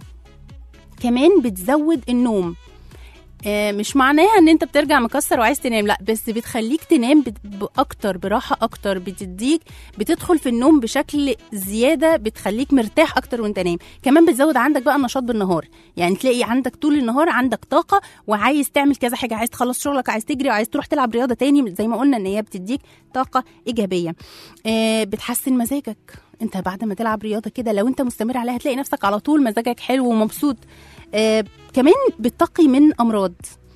كمان بتزود النوم آه، مش معناها ان انت بترجع مكسر وعايز تنام لا بس بتخليك تنام بت- باكتر براحه اكتر بتديك بتدخل في النوم بشكل زياده بتخليك مرتاح اكتر وانت نايم كمان بتزود عندك بقى النشاط بالنهار يعني تلاقي عندك طول النهار عندك طاقه وعايز تعمل كذا حاجه عايز تخلص شغلك عايز تجري وعايز تروح تلعب رياضه تاني زي ما قلنا ان هي بتديك طاقه ايجابيه آه، بتحسن مزاجك انت بعد ما تلعب رياضه كده لو انت مستمر عليها هتلاقي نفسك على طول مزاجك حلو ومبسوط آه، كمان بتقي من امراض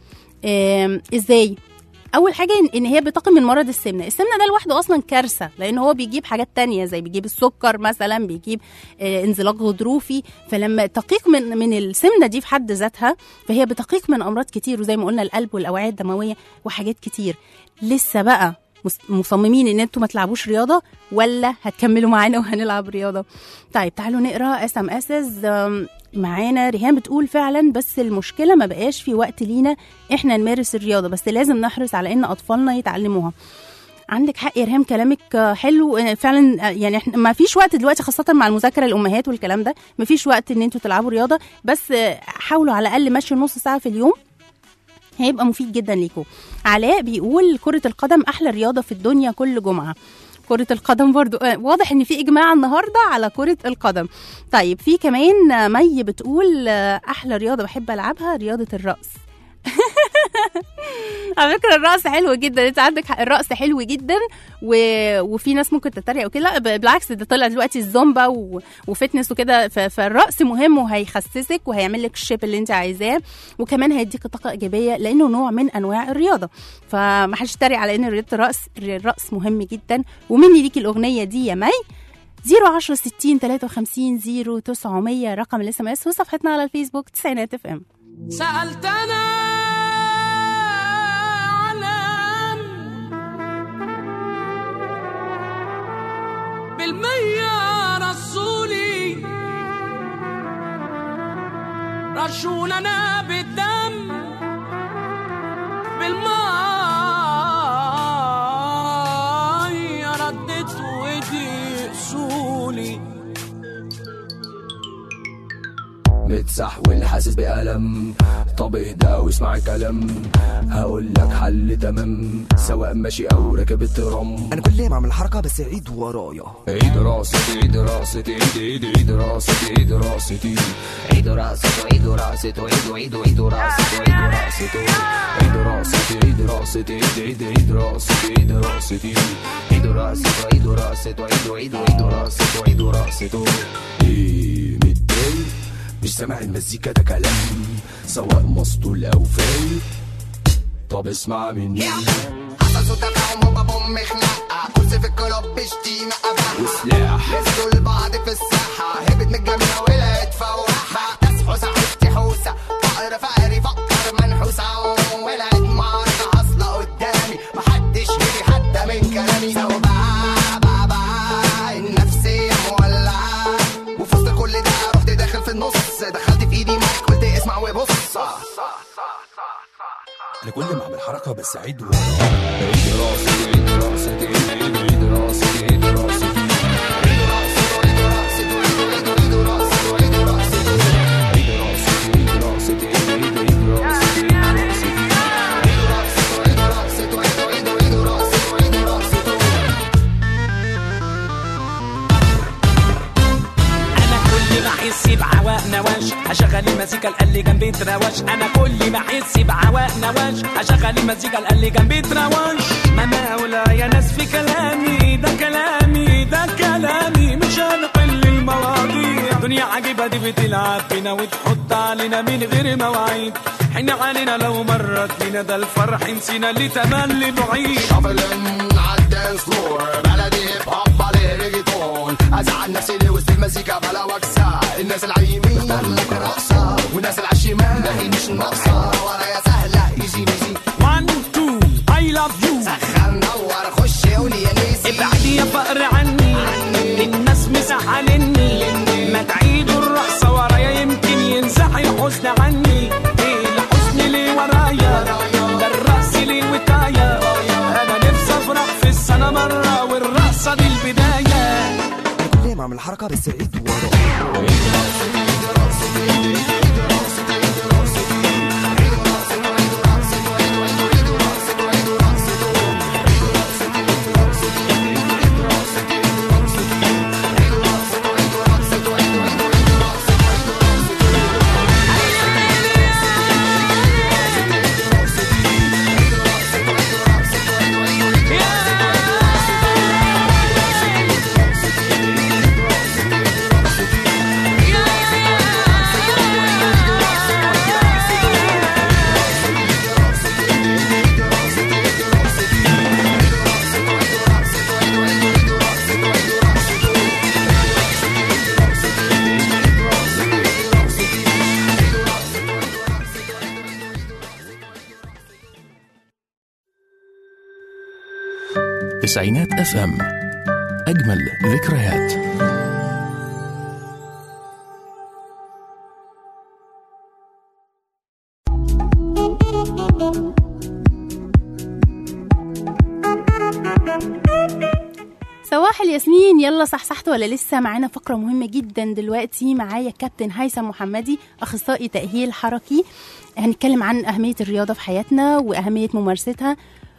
آم، ازاي اول حاجه إن- ان هي بتقي من مرض السمنه السمنه ده لوحده اصلا كارثه لان هو بيجيب حاجات تانية زي بيجيب السكر مثلا بيجيب آه، انزلاق غضروفي فلما تقيك من من السمنه دي في حد ذاتها فهي بتقيك من امراض كتير وزي ما قلنا القلب والاوعيه الدمويه وحاجات كتير لسه بقى مس- مصممين ان انتوا ما تلعبوش رياضه ولا هتكملوا معانا وهنلعب رياضه طيب تعالوا نقرا اس ام اسز معانا ريهام بتقول فعلا بس المشكله ما بقاش في وقت لينا احنا نمارس الرياضه بس لازم نحرص على ان اطفالنا يتعلموها عندك حق يا ريهام كلامك آه، حلو آه، فعلا آه، يعني احنا ما فيش وقت دلوقتي خاصه مع المذاكره الامهات والكلام ده ما فيش وقت ان انتوا تلعبوا رياضه بس آه، حاولوا على الاقل مشي نص ساعه في اليوم هيبقى مفيد جدا ليكم علاء بيقول كرة القدم أحلى رياضة في الدنيا كل جمعة كرة القدم برضو آه، واضح ان في اجماع النهارده على كرة القدم طيب في كمان آه، مي بتقول آه، احلى رياضة بحب العبها رياضة الرقص على فكره الرقص حلو جدا انت عندك حق الرقص حلو جدا و... وفي ناس ممكن تتريق وكده لا ب- بالعكس ده طلع دلوقتي الزومبا و... وفتنس وكده ف... فالرقص مهم وهيخسسك وهيعمل لك الشيب اللي انت عايزاه وكمان هيديك طاقه ايجابيه لانه نوع من انواع الرياضه فما حدش يتريق على ان رياضه الرقص الرقص مهم جدا ومني ليكي الاغنيه دي يا مي 010 60 53 0900 رقم الاس ام اس وصفحتنا على الفيسبوك تسعينات اف ام سألت أنا علام بالمية رسولي رشوننا بالدم بالمية ردت ودي أصولي متسحول حاسس بألم طب اهدى واسمع الكلام هقول لك حل تمام سواء ماشي او راكب الترام انا كل ما اعمل حركه بس عيد ورايا عيد راستي عيد راستي عيد عيد عيد راستي عيد راستي عيد راسته عيد راسته عيد عيد عيد راسته عيد راسته عيد راسته عيد راسته عيد عيد عيد راسته عيد راسته عيد راسته عيد راسته عيد عيد عيد راسته عيد راسته ايه متضايق مش سامع المزيكا ده كلام سواء مسطول او فايق طب اسمع مني حصل تفاهم وبابهم خناقة كرسي في الكلوب بشتيمة أبا وسلاح نزلوا البعض في الساحة هبت من الجميع ولقيت فواحة تسحوسة حوستي حوسة فقر فقري فقر منحوسة ولقيت معركة حاصلة قدامي محدش يجي حتى من كلامي سوبا بابا النفسية مولعة لكل ما اعمل حركه بس عيد ورا عيد راسي عيد راسي عيد عيد راسي عيد راسي عيد راسي عيد راسي عيد عيد راسي عيد راسي عيد راسي عيد راسي عيد عيد راسي عيد راسي عيد راسي عيد راسي عيد عيد راسي عيد راسي انا كل ما احس بعواء نواش هشغل المزيكا اللي جنبي تراوش انا كل ما احس بعواء نواش هشغل المزيكا اللي جنبي تراوش ما مولى يا ناس في كلامي ده كلامي ده كلامي مش هنقل المواضيع دنيا عجيبة دي بتلعب بينا وتحط علينا من غير مواعيد حن علينا لو مرت بينا ده الفرح نسينا اللي تملي بعيد شافلن عالدانس فلور بلدي هيب هوب عليه ريجيتون ازعل نفسي ليه وسط المزيكا بلا وكسة الناس اللي على اليمين اللي رقصة والناس اللي على الشمال ما هي مش ناقصة ورايا سهلة ايزي ميزي 1 2 I love you سخن نور خش قولي يا نيسي ابعدي يا فقر عني الناس مسحلني ما تعيدوا الرقصة ورايا يمكن ينزح الحزن عني ايه الحزن ليه ورايا ده الرقص ليه وكايا انا نفسي افرح في السنة مرة والرقصة دي البداية كل ما اعمل حركه بس عيد ورا تسعينات اف ام اجمل ذكريات صباح الياسمين يلا صحصحت ولا لسه معانا فقرة مهمة جدا دلوقتي معايا كابتن هيثم محمدي أخصائي تأهيل حركي هنتكلم عن أهمية الرياضة في حياتنا وأهمية ممارستها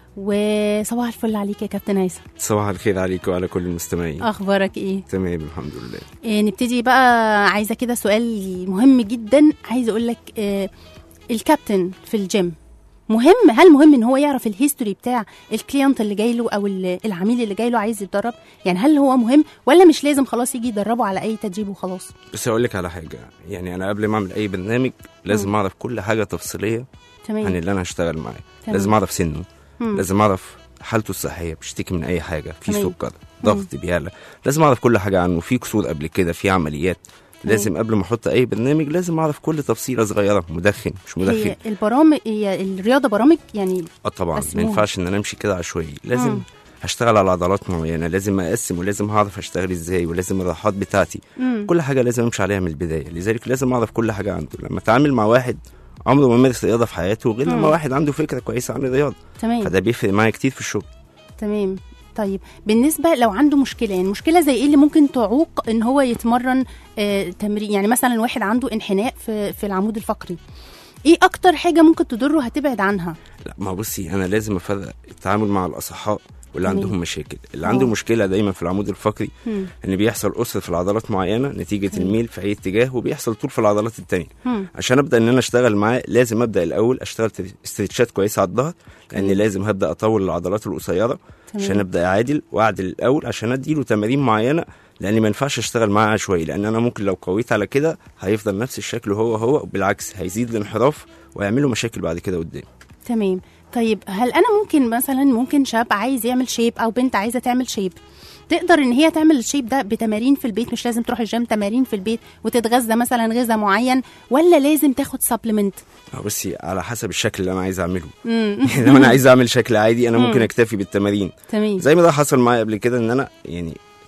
وصباح الفل عليك يا كابتن هيثم صباح الخير عليك وعلى كل المستمعين أخبارك إيه؟ تمام الحمد لله إيه نبتدي بقى عايزة كده سؤال مهم جدا عايزة أقول لك إيه الكابتن في الجيم مهم هل مهم ان هو يعرف الهيستوري بتاع الكليانت اللي جاي له او ال- العميل اللي جاي له عايز يتدرب يعني هل هو مهم ولا مش لازم خلاص يجي يدربه على اي تدريب وخلاص بس اقول لك على حاجه يعني انا قبل ما اعمل اي برنامج لازم مم. اعرف كل حاجه تفصيليه تمام. عن اللي انا هشتغل معاه تمام. لازم اعرف سنه مم. لازم اعرف حالته الصحيه بيشتكي من اي حاجه في تمام. سكر ضغط بيعلى لازم اعرف كل حاجه عنه في كسور قبل كده في عمليات لازم قبل ما احط اي برنامج لازم اعرف كل تفصيله صغيره مدخن مش مدخن هي البرامج هي الرياضه برامج يعني اه طبعا بس ما مو- ينفعش ان انا امشي كده عشوائي لازم مم. هشتغل على عضلات معينه لازم اقسم ولازم هعرف اشتغل ازاي ولازم الراحات بتاعتي مم. كل حاجه لازم امشي عليها من البدايه لذلك لازم اعرف كل حاجه عنده لما اتعامل مع واحد عمره ما مارس رياضه في حياته غير مم. لما واحد عنده فكره كويسه عن الرياضه تمام فده بيفرق معايا كتير في الشغل تمام طيب بالنسبه لو عنده مشكله يعني مشكله زي ايه اللي ممكن تعوق ان هو يتمرن آه تمرين يعني مثلا واحد عنده انحناء في في العمود الفقري ايه اكتر حاجه ممكن تضره هتبعد عنها لا ما بصي انا لازم افرق التعامل مع الاصحاء واللي تمام. عندهم مشاكل اللي عنده أوه. مشكله دايما في العمود الفقري مم. ان بيحصل اسر في العضلات معينه نتيجه مم. الميل في اي اتجاه وبيحصل طول في العضلات التانية مم. عشان ابدا ان انا اشتغل معاه لازم ابدا الاول اشتغل تر- استرتشات كويسه على الظهر لان تمام. لازم هبدا اطول العضلات القصيره تمام. عشان ابدا اعادل واعدل الاول عشان اديله تمارين معينه لان ما ينفعش اشتغل معاه عشوائي لان انا ممكن لو قويت على كده هيفضل نفس الشكل هو هو بالعكس هيزيد الانحراف ويعمله مشاكل بعد كده قدام تمام طيب هل انا ممكن مثلا ممكن شاب عايز يعمل شيب او بنت عايزه تعمل شيب تقدر ان هي تعمل الشيب ده بتمارين في البيت مش لازم تروح الجيم تمارين في البيت وتتغذى مثلا غذاء معين ولا لازم تاخد سبلمنت آه، بصي على حسب الشكل اللي انا عايز اعمله امم يعني لو انا عايز اعمل شكل عادي انا ممكن مم. اكتفي بالتمارين تمام زي ما ده حصل معايا قبل كده ان انا يعني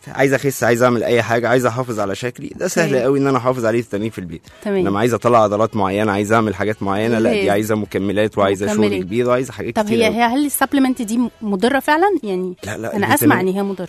عايز اخس عايز اعمل اي حاجه عايز احافظ على شكلي ده سهل أوكي. قوي ان انا احافظ عليه في التمرين في البيت تمام. لما عايز اطلع عضلات معينه عايز اعمل حاجات معينه لا دي لازم. عايزه مكملات وعايزه شغل مكملات. كبير وعايزه حاجات طب كتير هي أوي. هي هل السبلمنت دي مضره فعلا يعني لا لا انا الفيتامين- اسمع ان هي مضره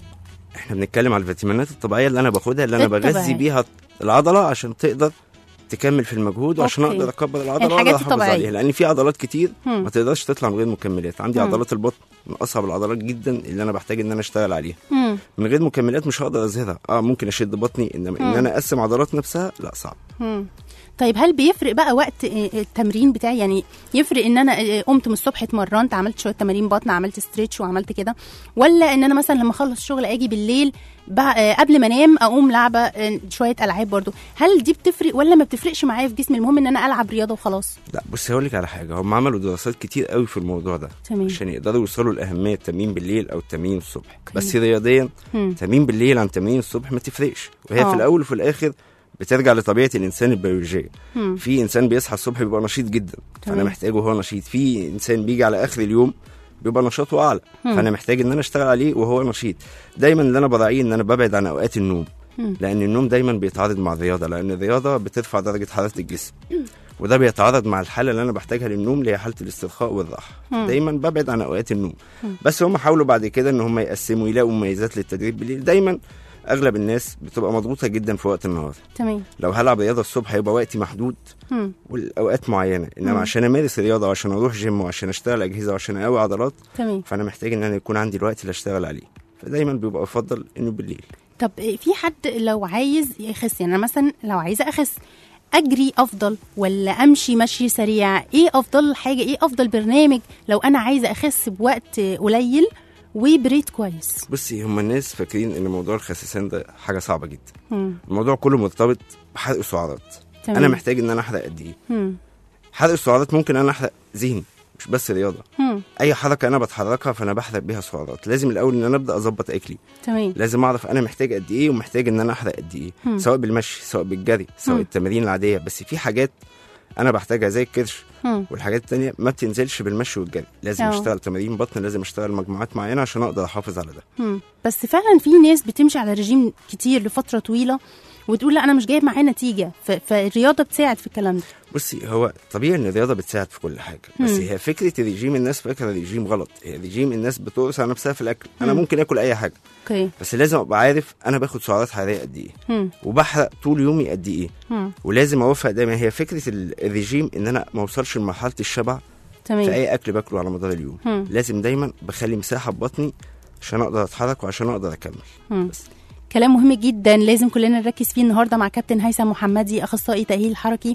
احنا بنتكلم على الفيتامينات الطبيعيه اللي انا باخدها اللي انا الطبيعية. بغذي بيها العضله عشان تقدر تكمل في المجهود وعشان أوكي. اقدر اكبر العضله الحاجات واقدر احافظ الطبيعية. عليها لان في عضلات كتير مم. ما تقدرش تطلع من غير مكملات عندي مم. عضلات البطن من اصعب العضلات جدا اللي انا بحتاج ان انا اشتغل عليها مم. من غير مكملات مش هقدر اظهرها اه ممكن اشد بطني انما ان مم. انا اقسم عضلات نفسها لا صعب مم. طيب هل بيفرق بقى وقت آه، التمرين بتاعي يعني يفرق ان انا آه، قمت من الصبح اتمرنت عملت شويه تمارين بطن عملت ستريتش وعملت كده ولا ان انا مثلا لما اخلص شغل اجي بالليل بع- آه، قبل ما انام اقوم لعبه آه، شويه العاب برضو هل دي بتفرق ولا ما بتفرقش معايا في جسمي المهم ان انا العب رياضه وخلاص لا بص هقول لك على حاجه هم عملوا دراسات كتير قوي في الموضوع ده تمام. عشان يقدروا يوصلوا لاهميه التمرين بالليل او التمرين الصبح بس رياضيا مم. تمرين بالليل عن تمرين الصبح ما تفرقش وهي آه. في الاول وفي الاخر بترجع لطبيعه الانسان البيولوجيه مم. في انسان بيصحى الصبح بيبقى نشيط جدا تمام. فانا محتاجه وهو نشيط في انسان بيجي على اخر اليوم بيبقى نشاطه اعلى مم. فانا محتاج ان انا اشتغل عليه وهو نشيط دايما اللي انا براعيه ان انا ببعد عن اوقات النوم مم. لان النوم دايما بيتعارض مع الرياضه لان الرياضه بترفع درجه حراره الجسم وده بيتعارض مع الحاله اللي انا بحتاجها للنوم اللي هي حاله الاسترخاء والراحه مم. دايما ببعد عن اوقات النوم مم. بس هم حاولوا بعد كده ان هم يقسموا يلاقوا مميزات للتدريب بالليل دايما اغلب الناس بتبقى مضغوطه جدا في وقت النهار تمام لو هلعب رياضه الصبح هيبقى وقتي محدود مم. والاوقات معينه انما مم. عشان امارس رياضه وعشان اروح جيم وعشان اشتغل اجهزه وعشان اقوي عضلات تمام فانا محتاج ان انا يكون عندي الوقت اللي اشتغل عليه فدايما بيبقى افضل انه بالليل طب آه، في حد لو عايز يخس يعني أنا مثلا لو عايزه اخس اجري افضل ولا امشي مشي سريع ايه افضل حاجه ايه افضل برنامج لو انا عايزه اخس بوقت قليل وبريت كويس بصي هم الناس فاكرين ان موضوع الخسسان ده حاجه صعبه جدا مم. الموضوع كله مرتبط بحرق السعرات تمام. انا محتاج ان انا احرق قد ايه مم. حرق السعرات ممكن انا احرق ذهني مش بس رياضه مم. اي حركه انا بتحركها فانا بحرق بيها سعرات لازم الاول ان انا ابدا اظبط اكلي تمام لازم اعرف انا محتاج قد ايه ومحتاج ان انا احرق قد ايه مم. سواء بالمشي سواء بالجري سواء مم. التمارين العاديه بس في حاجات انا بحتاجها زي الكرش مم. والحاجات التانية ما بتنزلش بالمشي والجري لازم أه. اشتغل تمارين بطن لازم اشتغل مجموعات معينه عشان اقدر احافظ على ده مم. بس فعلا في ناس بتمشي على رجيم كتير لفتره طويله وتقول لا انا مش جايب معايا نتيجه ف... فالرياضه بتساعد في الكلام ده بصي هو طبيعي ان الرياضه بتساعد في كل حاجه بس مم. هي فكره الرجيم الناس فاكره الرجيم غلط هي الرجيم الناس بتقرص على نفسها في الاكل انا مم. ممكن اكل اي حاجه اوكي بس لازم ابقى عارف انا باخد سعرات حراريه قد ايه مم. وبحرق طول يومي قد ايه مم. ولازم اوفق دايما هي فكره ال- الرجيم ان انا ما اوصلش لمرحله الشبع تمام. في اي اكل باكله على مدار اليوم مم. لازم دايما بخلي مساحه ببطني عشان اقدر اتحرك وعشان اقدر اكمل مم. كلام مهم جدا لازم كلنا نركز فيه النهارده مع كابتن هيثم محمدي اخصائي تاهيل حركي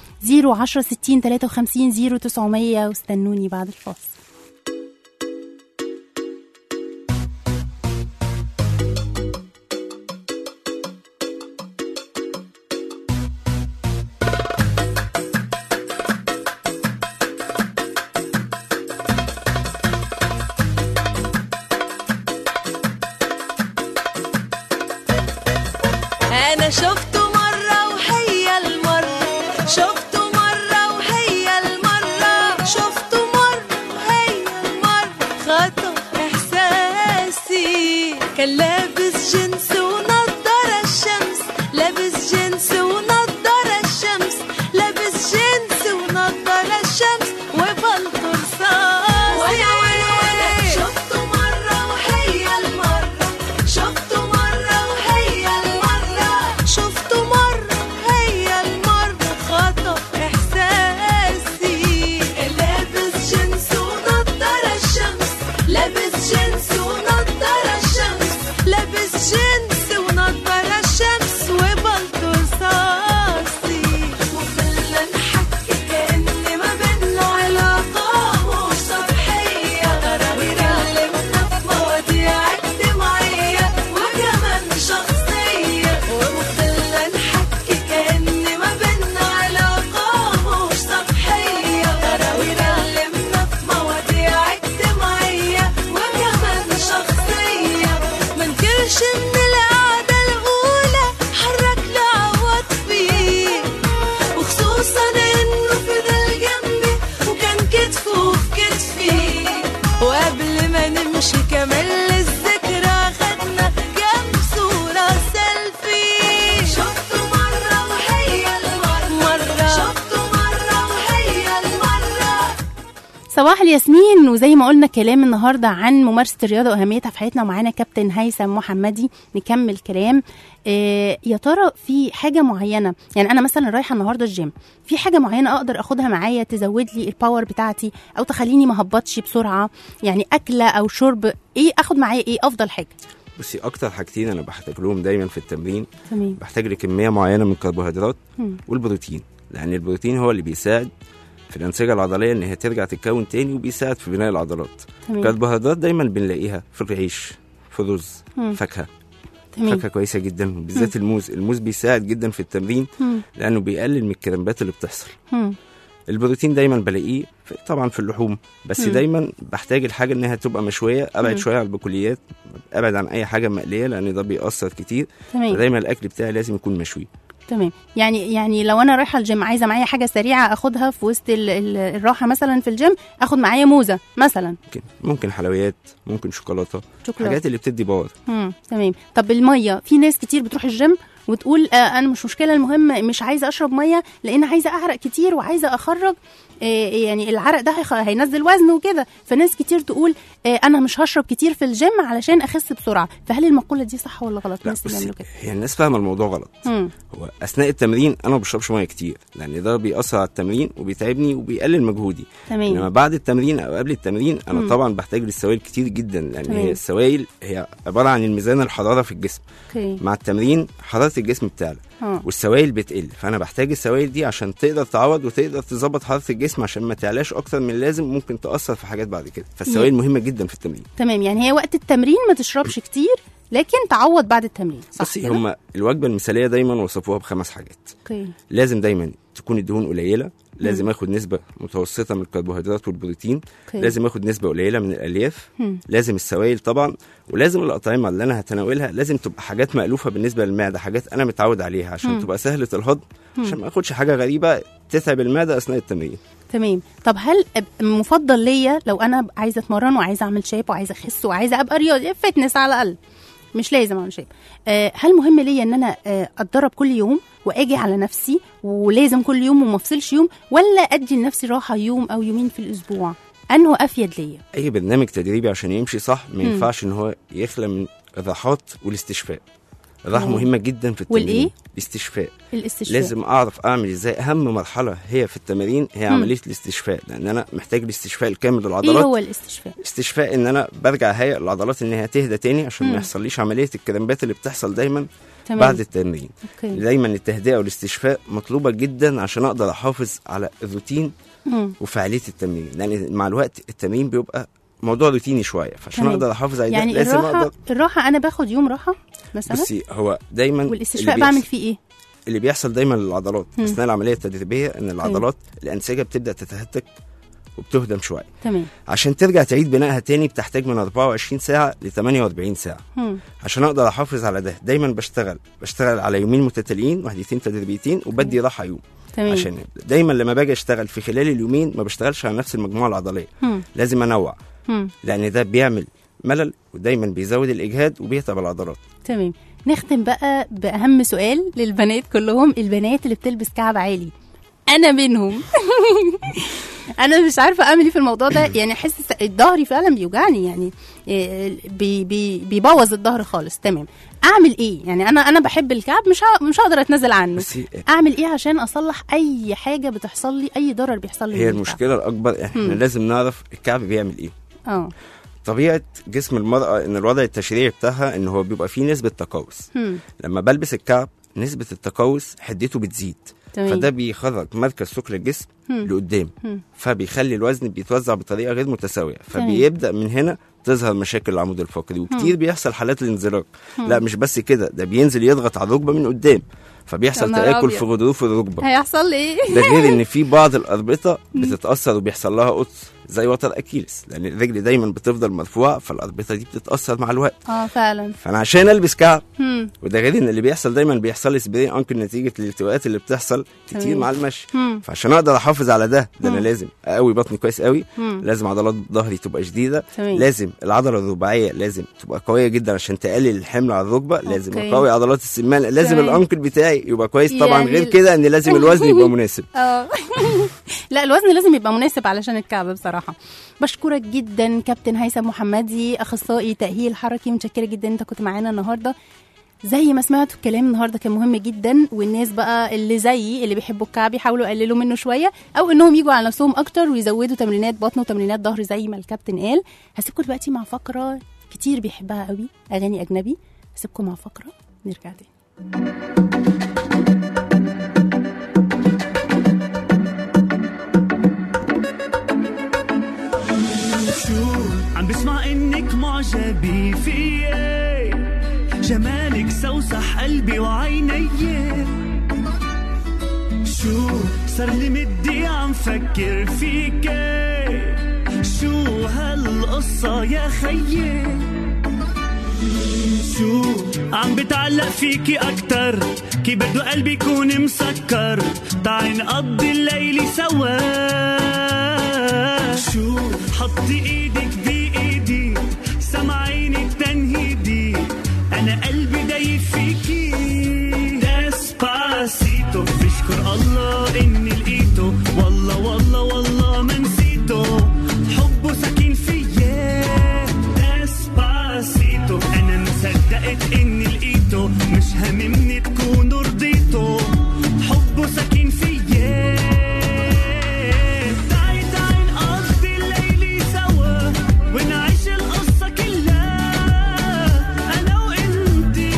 010 60 53 0900 واستنوني بعد الفاصل انا شفته مرة وهي المرة شفته مرة وهي المرة شفته مرة وهي المرة خطف احساسي كان لابس جنس ونضارة الشمس لابس جنس ونضارة الشمس لابس جنس ونضارة الشمس وبلطو رصاصي وانا وانا وانا شفته مرة وهي المرة شفته مرة وهي المرة شفته مرة هي المرة خطف إحساسي لابس جنس ونضارة الشمس لابس جنس ونضارة الشمس لابس جنس ونضارة الشمس وبلطو رصاصي وفضلنا نحكي كأن ما بينا علاقة مش سطحية ويرلمنا في مواضيع اجتماعية وكمان شخصية وفضلنا نحكي كأن ما بينا علاقة مش سطحية ويرلمنا في مواضيع اجتماعية وكمان شخصية منكرش ان القعدة الأولى حرك لعوض فيه وخصوصا انه فضل جنبي وكان كتفه في كتفي وقبل ما نمشي كمان للذكرى خدنا جنب صباح الياسمين وزي ما قلنا كلام النهارده عن ممارسه الرياضه واهميتها في حياتنا ومعانا كابتن هيثم محمدي نكمل كلام آه يا ترى في حاجه معينه يعني انا مثلا رايحه النهارده الجيم في حاجه معينه اقدر اخدها معايا تزود لي الباور بتاعتي او تخليني ما هبطش بسرعه يعني اكله او شرب ايه اخد معايا ايه افضل حاجه بصي اكتر حاجتين انا بحتاج لهم دايما في التمرين تمام بحتاج لكميه معينه من الكربوهيدرات مم. والبروتين لان البروتين هو اللي بيساعد في الانسجه العضليه ان هي ترجع تتكون تاني وبيساعد في بناء العضلات تمام. الكربوهيدرات دايما بنلاقيها في العيش في الرز مم. فاكهه تمام. فاكهه كويسه جدا بالذات الموز الموز بيساعد جدا في التمرين مم. لانه بيقلل من الكرامبات اللي بتحصل مم. البروتين دايما بلاقيه في طبعا في اللحوم بس مم. دايما بحتاج الحاجه انها تبقى مشويه ابعد مم. شويه عن البقوليات ابعد عن اي حاجه مقليه لان ده بيأثر كتير تمام. فدايما الاكل بتاعي لازم يكون مشوي تمام يعني يعني لو انا رايحه الجيم عايزه معايا حاجه سريعه اخدها في وسط ال- ال- الراحه مثلا في الجيم اخد معايا موزه مثلا ممكن ممكن حلويات ممكن شوكولاته شوكولاتة. الحاجات اللي بتدي باور امم تمام طب الميه في ناس كتير بتروح الجيم وتقول آه انا مش مشكله المهم مش عايزه اشرب ميه لان عايزه اعرق كتير وعايزه اخرج آه يعني العرق ده هيخ- هينزل وزن وكده فناس كتير تقول آه انا مش هشرب كتير في الجيم علشان اخس بسرعه فهل المقوله دي صح ولا غلط لا الناس اللي بصي بيعملوا كده هي الناس فاهمه الموضوع غلط مم. هو اثناء التمرين انا ما بشربش ميه كتير لان ده بيأثر على التمرين وبيتعبني وبيقلل مجهودي تمام. انما بعد التمرين او قبل التمرين انا مم. طبعا بحتاج للسوائل كتير جدا لان تمام. هي السوائل هي عباره عن الميزان الحراره في الجسم اوكي مع التمرين حراره الجسم بتعلى اه والسوائل بتقل فانا بحتاج السوائل دي عشان تقدر تعوض وتقدر تظبط حراره الجسم عشان ما تعلاش اكتر من اللازم ممكن تاثر في حاجات بعد كده فالسوائل مهمه جدا في التمرين تمام يعني هي وقت التمرين ما تشربش كتير لكن تعوض بعد التمرين صح بصي كده؟ هم الوجبه المثاليه دايما وصفوها بخمس حاجات اوكي لازم دايما تكون الدهون قليله لازم اخد نسبه متوسطه من الكربوهيدرات والبروتين أوكي. لازم اخد نسبه قليله من الالياف مم. لازم السوائل طبعا ولازم الاطعمه اللي انا هتناولها لازم تبقى حاجات مالوفه بالنسبه للمعده حاجات انا متعود عليها عشان مم. تبقى سهله الهضم مم. عشان ما اخدش حاجه غريبه تتعب المعده اثناء التمرين تمام طب هل أب- مفضل ليا لو انا عايزه اتمرن وعايزه اعمل شيب وعايزه اخس وعايزه ابقى رياضي فتنس على الاقل مش لازم اعمل شيب آه هل مهم ليا ان انا آه اتدرب كل يوم واجي على نفسي ولازم كل يوم وما افصلش يوم ولا ادي لنفسي راحه يوم او يومين في الاسبوع انه افيد ليا اي برنامج تدريبي عشان يمشي صح ما مم. ينفعش ان هو يخلى من الراحات والاستشفاء الراحه مم. مهمه جدا في التمرين والإيه؟ الاستشفاء الاستشفاء لازم اعرف اعمل ازاي اهم مرحله هي في التمارين هي مم. عمليه الاستشفاء لان انا محتاج الاستشفاء الكامل ايه للعضلات هو الاستشفاء استشفاء ان انا برجع اهيئ العضلات ان هي تهدى تاني عشان مم. ما يحصليش عمليه الكرامبات اللي بتحصل دايما تمام. بعد التمرين اوكي دايما التهدئه والاستشفاء مطلوبه جدا عشان اقدر احافظ على الروتين مم. وفعاليه التمرين لان مع الوقت التمرين بيبقى موضوع روتيني شويه فعشان تمام. اقدر احافظ على يعني ده لازم الراحه اقدر الراحه انا باخد يوم راحه مثلا بصي هو دايما والاستشفاء اللي بعمل بيحصل- فيه ايه اللي بيحصل دايما للعضلات مم. اثناء العمليه التدريبيه ان العضلات الانسجه بتبدا تتهتك وبتهدم شويه تمام عشان ترجع تعيد بنائها تاني بتحتاج من 24 ساعه ل 48 ساعه مم. عشان اقدر احافظ على ده دايما بشتغل بشتغل على يومين متتاليين وحدتين تدريبيتين وبدي راحه يوم تمام عشان دايما لما باجي اشتغل في خلال اليومين ما بشتغلش على نفس المجموعه العضليه مم. لازم انوع مم. لان ده بيعمل ملل ودايما بيزود الاجهاد وبيتعب العضلات تمام نختم بقى بأهم سؤال للبنات كلهم البنات اللي بتلبس كعب عالي أنا منهم أنا مش عارفة أعمل إيه في الموضوع ده يعني أحس ظهري فعلا بيوجعني يعني إيه، بي بي بيبوظ الظهر خالص تمام أعمل إيه يعني أنا أنا بحب الكعب مش ه- مش هقدر أتنازل عنه بس أعمل إيه عشان أصلح أي حاجة بتحصل لي أي ضرر بيحصل لي هي من الكعب؟ المشكله الاكبر احنا مم. لازم نعرف الكعب بيعمل ايه اه طبيعه جسم المراه ان الوضع التشريعي بتاعها ان هو بيبقى فيه نسبه تقوس هم. لما بلبس الكعب نسبه التقوس حدته بتزيد تمام. فده بيخرج مركز ثقل الجسم هم. لقدام هم. فبيخلي الوزن بيتوزع بطريقه غير متساويه تمام. فبيبدا من هنا تظهر مشاكل العمود الفقري وكتير هم. بيحصل حالات الانزلاق هم. لا مش بس كده ده بينزل يضغط على الركبه من قدام فبيحصل يا نهار تاكل أبيض. في غضروف الركبه هيحصل لي إيه؟ ده غير ان في بعض الاربطه بتتاثر وبيحصل لها قطس زي وتر اكيلس لان الرجل دايما بتفضل مرفوعه فالاربطه دي بتتاثر مع الوقت اه فعلا فانا عشان البس كعب هم. وده غير ان اللي بيحصل دايما بيحصل لي سبرين انكل نتيجه الالتواءات اللي بتحصل كتير تمام. مع المشي هم. فعشان اقدر احافظ على ده ده انا مم. لازم اقوي بطني كويس قوي مم. لازم عضلات ظهري تبقى شديده تمام. لازم العضله الرباعيه لازم تبقى قويه جدا عشان تقلل الحمل على الركبه لازم أوكي. اقوي عضلات السمانه لازم تمام. الانكل بتاعي يبقى كويس طبعا يعني غير ال- كده ان لازم الوزن يبقى مناسب اه لا الوزن لازم يبقى مناسب علشان الكعب بصراحه بشكرك جدا كابتن هيثم محمدي اخصائي تاهيل حركي متشكره جدا انت كنت معانا النهارده زي ما سمعتوا الكلام النهارده كان مهم جدا والناس بقى اللي زيي اللي بيحبوا الكعب يحاولوا يقللوا منه شويه او انهم يجوا على نفسهم اكتر ويزودوا تمرينات بطن وتمرينات ظهر زي ما الكابتن قال هسيبكم دلوقتي مع فقره كتير بيحبها قوي اغاني اجنبي هسيبكم مع فقره نرجع تاني شو عم بسمع انك معجبي فيي جمالك سوسح قلبي وعيني شو صار لي مدي عم فكر فيك شو هالقصة يا خيي شو عم بتعلق فيكي أكتر كي بده قلبي يكون مسكر تعي نقضي الليل سوا شو حطي ايدك بايدي سمعيني التنهيدي انا قلبي دايب فيكي ديسباسيتو بشكر الله اني لقيته والله والله والله ما نسيته حبه سكين فيا ديسباسيتو انا مصدقت اني لقيته مش هاممني تكونوا رضيته حبه سكين فيا تعي تعي نقضي الليل سوا ونعيش القصة كلها أنا وإنتي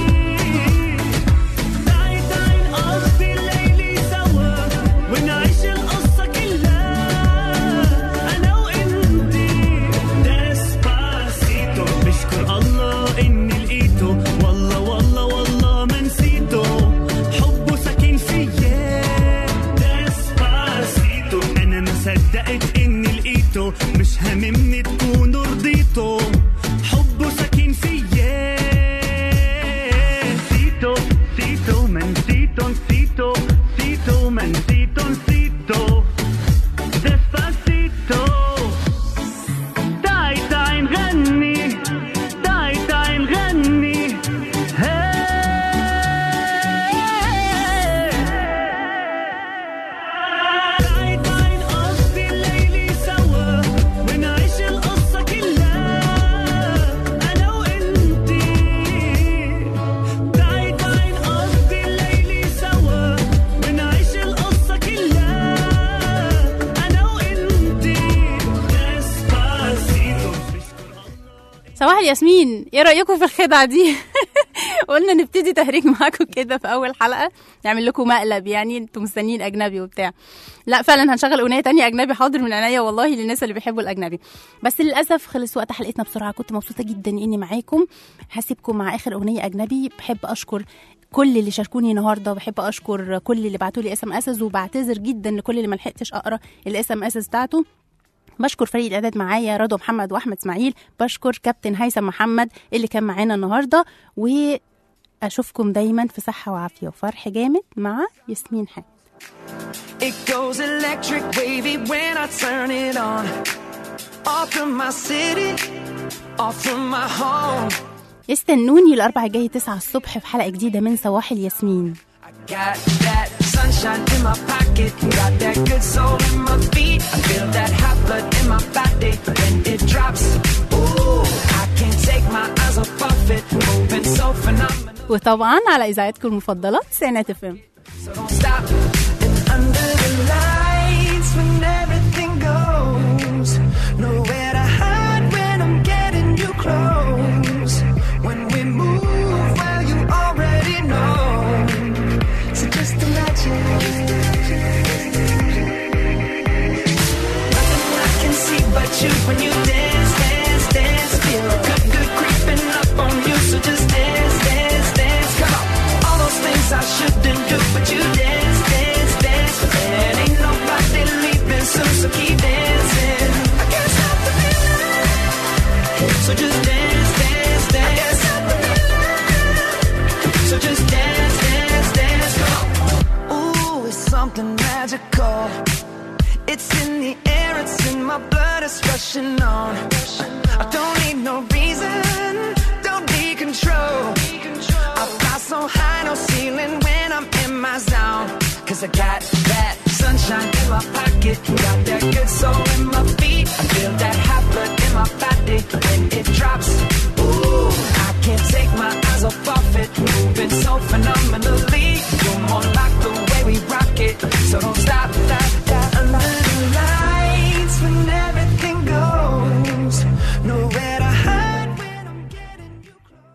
تعي تعي نقضي الليل سوا ونعيش القصة كلها أنا وإنتي ديسباسيتو بشكر الله إني لقيته والله والله والله ما نسيته حبه سكين فيا ديسباسيتو انا ما صدقت اني لقيته مش هاممني تكونوا رضيته حبه سكين فيا نسيته نسيته ما نسيته نسيته نسيته ما نسيته نسيته ديسباسيتو تعي تعي نغني تعي تعي نغني تعي تعي نقضي الليل سوا ونعيش القصة كلها أنا وإنتي تعي تعي نقضي الليل سوا ونعيش القصة كلها أنا وإنتي ديسباسيتو صباح الياسمين ايه رايكم في الخدعه دي قلنا نبتدي تهريج معاكم كده في اول حلقه نعمل لكم مقلب يعني انتوا مستنيين اجنبي وبتاع لا فعلا هنشغل اغنيه تانية اجنبي حاضر من عينيا والله للناس اللي بيحبوا الاجنبي بس للاسف خلص وقت حلقتنا بسرعه كنت مبسوطه جدا اني معاكم هسيبكم مع اخر اغنيه اجنبي بحب اشكر كل اللي شاركوني النهارده بحب اشكر كل اللي بعتوا لي اس ام اس وبعتذر جدا لكل اللي ما لحقتش اقرا الاس ام اس بتاعته بشكر فريق الاعداد معايا رضا محمد واحمد اسماعيل بشكر كابتن هيثم محمد اللي كان معانا النهارده واشوفكم دايما في صحه وعافيه وفرح جامد مع ياسمين حاج It goes electric wavy when I turn it on. Off from my city, off from my home. استنوني الاربع الجاي 9 الصبح في حلقه جديده من سواحل ياسمين Got that sunshine in my pocket, got that good soul in my feet. I feel that hot blood in my body when it drops. Ooh, I can't take my eyes off of it, moving so phenomenal. وطبعا على اذاعتكم المفضله سنات اف ام So don't stop. And under the lights when everything goes, nowhere to hide when I'm getting you close. When we move, well, you already know. So just imagine. Nothing I can see but you when you dance, dance, dance. Feel good, good creeping up on you. So just dance, dance, dance. Come on. All those things I shouldn't do, but you dance, dance, dance. And ain't nobody leaving soon, so keep dancing. I can't stop the feeling. So just dance, dance, dance. I can't stop the feeling. So just dance, dance, dance. Come on. Ooh, it's something magical. It's in the air, it's in my blood, it's rushing on. I don't need no reason, don't need control. I fly so high, no ceiling when I'm in my zone. Cause I got that sunshine in my pocket. rocket. Got that good soul in my feet. I feel that hot blood in my body when it drops. Ooh, I can't take my eyes off of it. Moving so phenomenally. You're more like the way we rock it. So don't stop, stop, stop. Under the lights when everything goes. Nowhere to hide when I'm getting you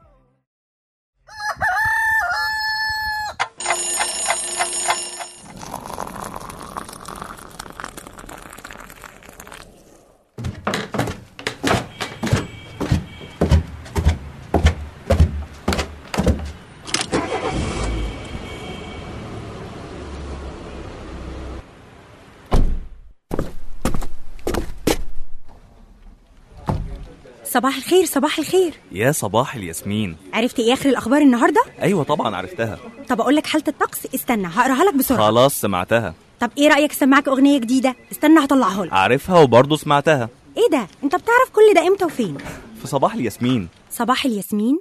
صباح الخير صباح الخير يا صباح الياسمين عرفت ايه اخر الاخبار النهارده ايوه طبعا عرفتها طب اقول لك حاله الطقس استنى هقراها لك بسرعه خلاص سمعتها طب ايه رايك اسمعك اغنيه جديده استنى هطلعها لك عارفها وبرضه سمعتها ايه ده انت بتعرف كل ده امتى وفين في صباح الياسمين صباح الياسمين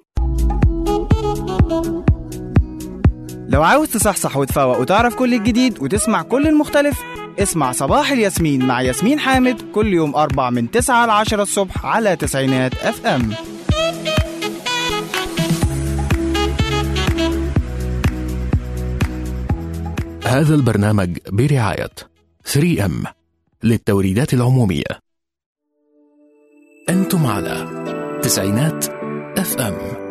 لو عاوز تصحصح وتفوق وتعرف كل الجديد وتسمع كل المختلف اسمع صباح الياسمين مع ياسمين حامد كل يوم أربع من 9 ل 10 الصبح على تسعينات اف ام هذا البرنامج برعاية 3M للتوريدات العمومية أنتم على تسعينات اف ام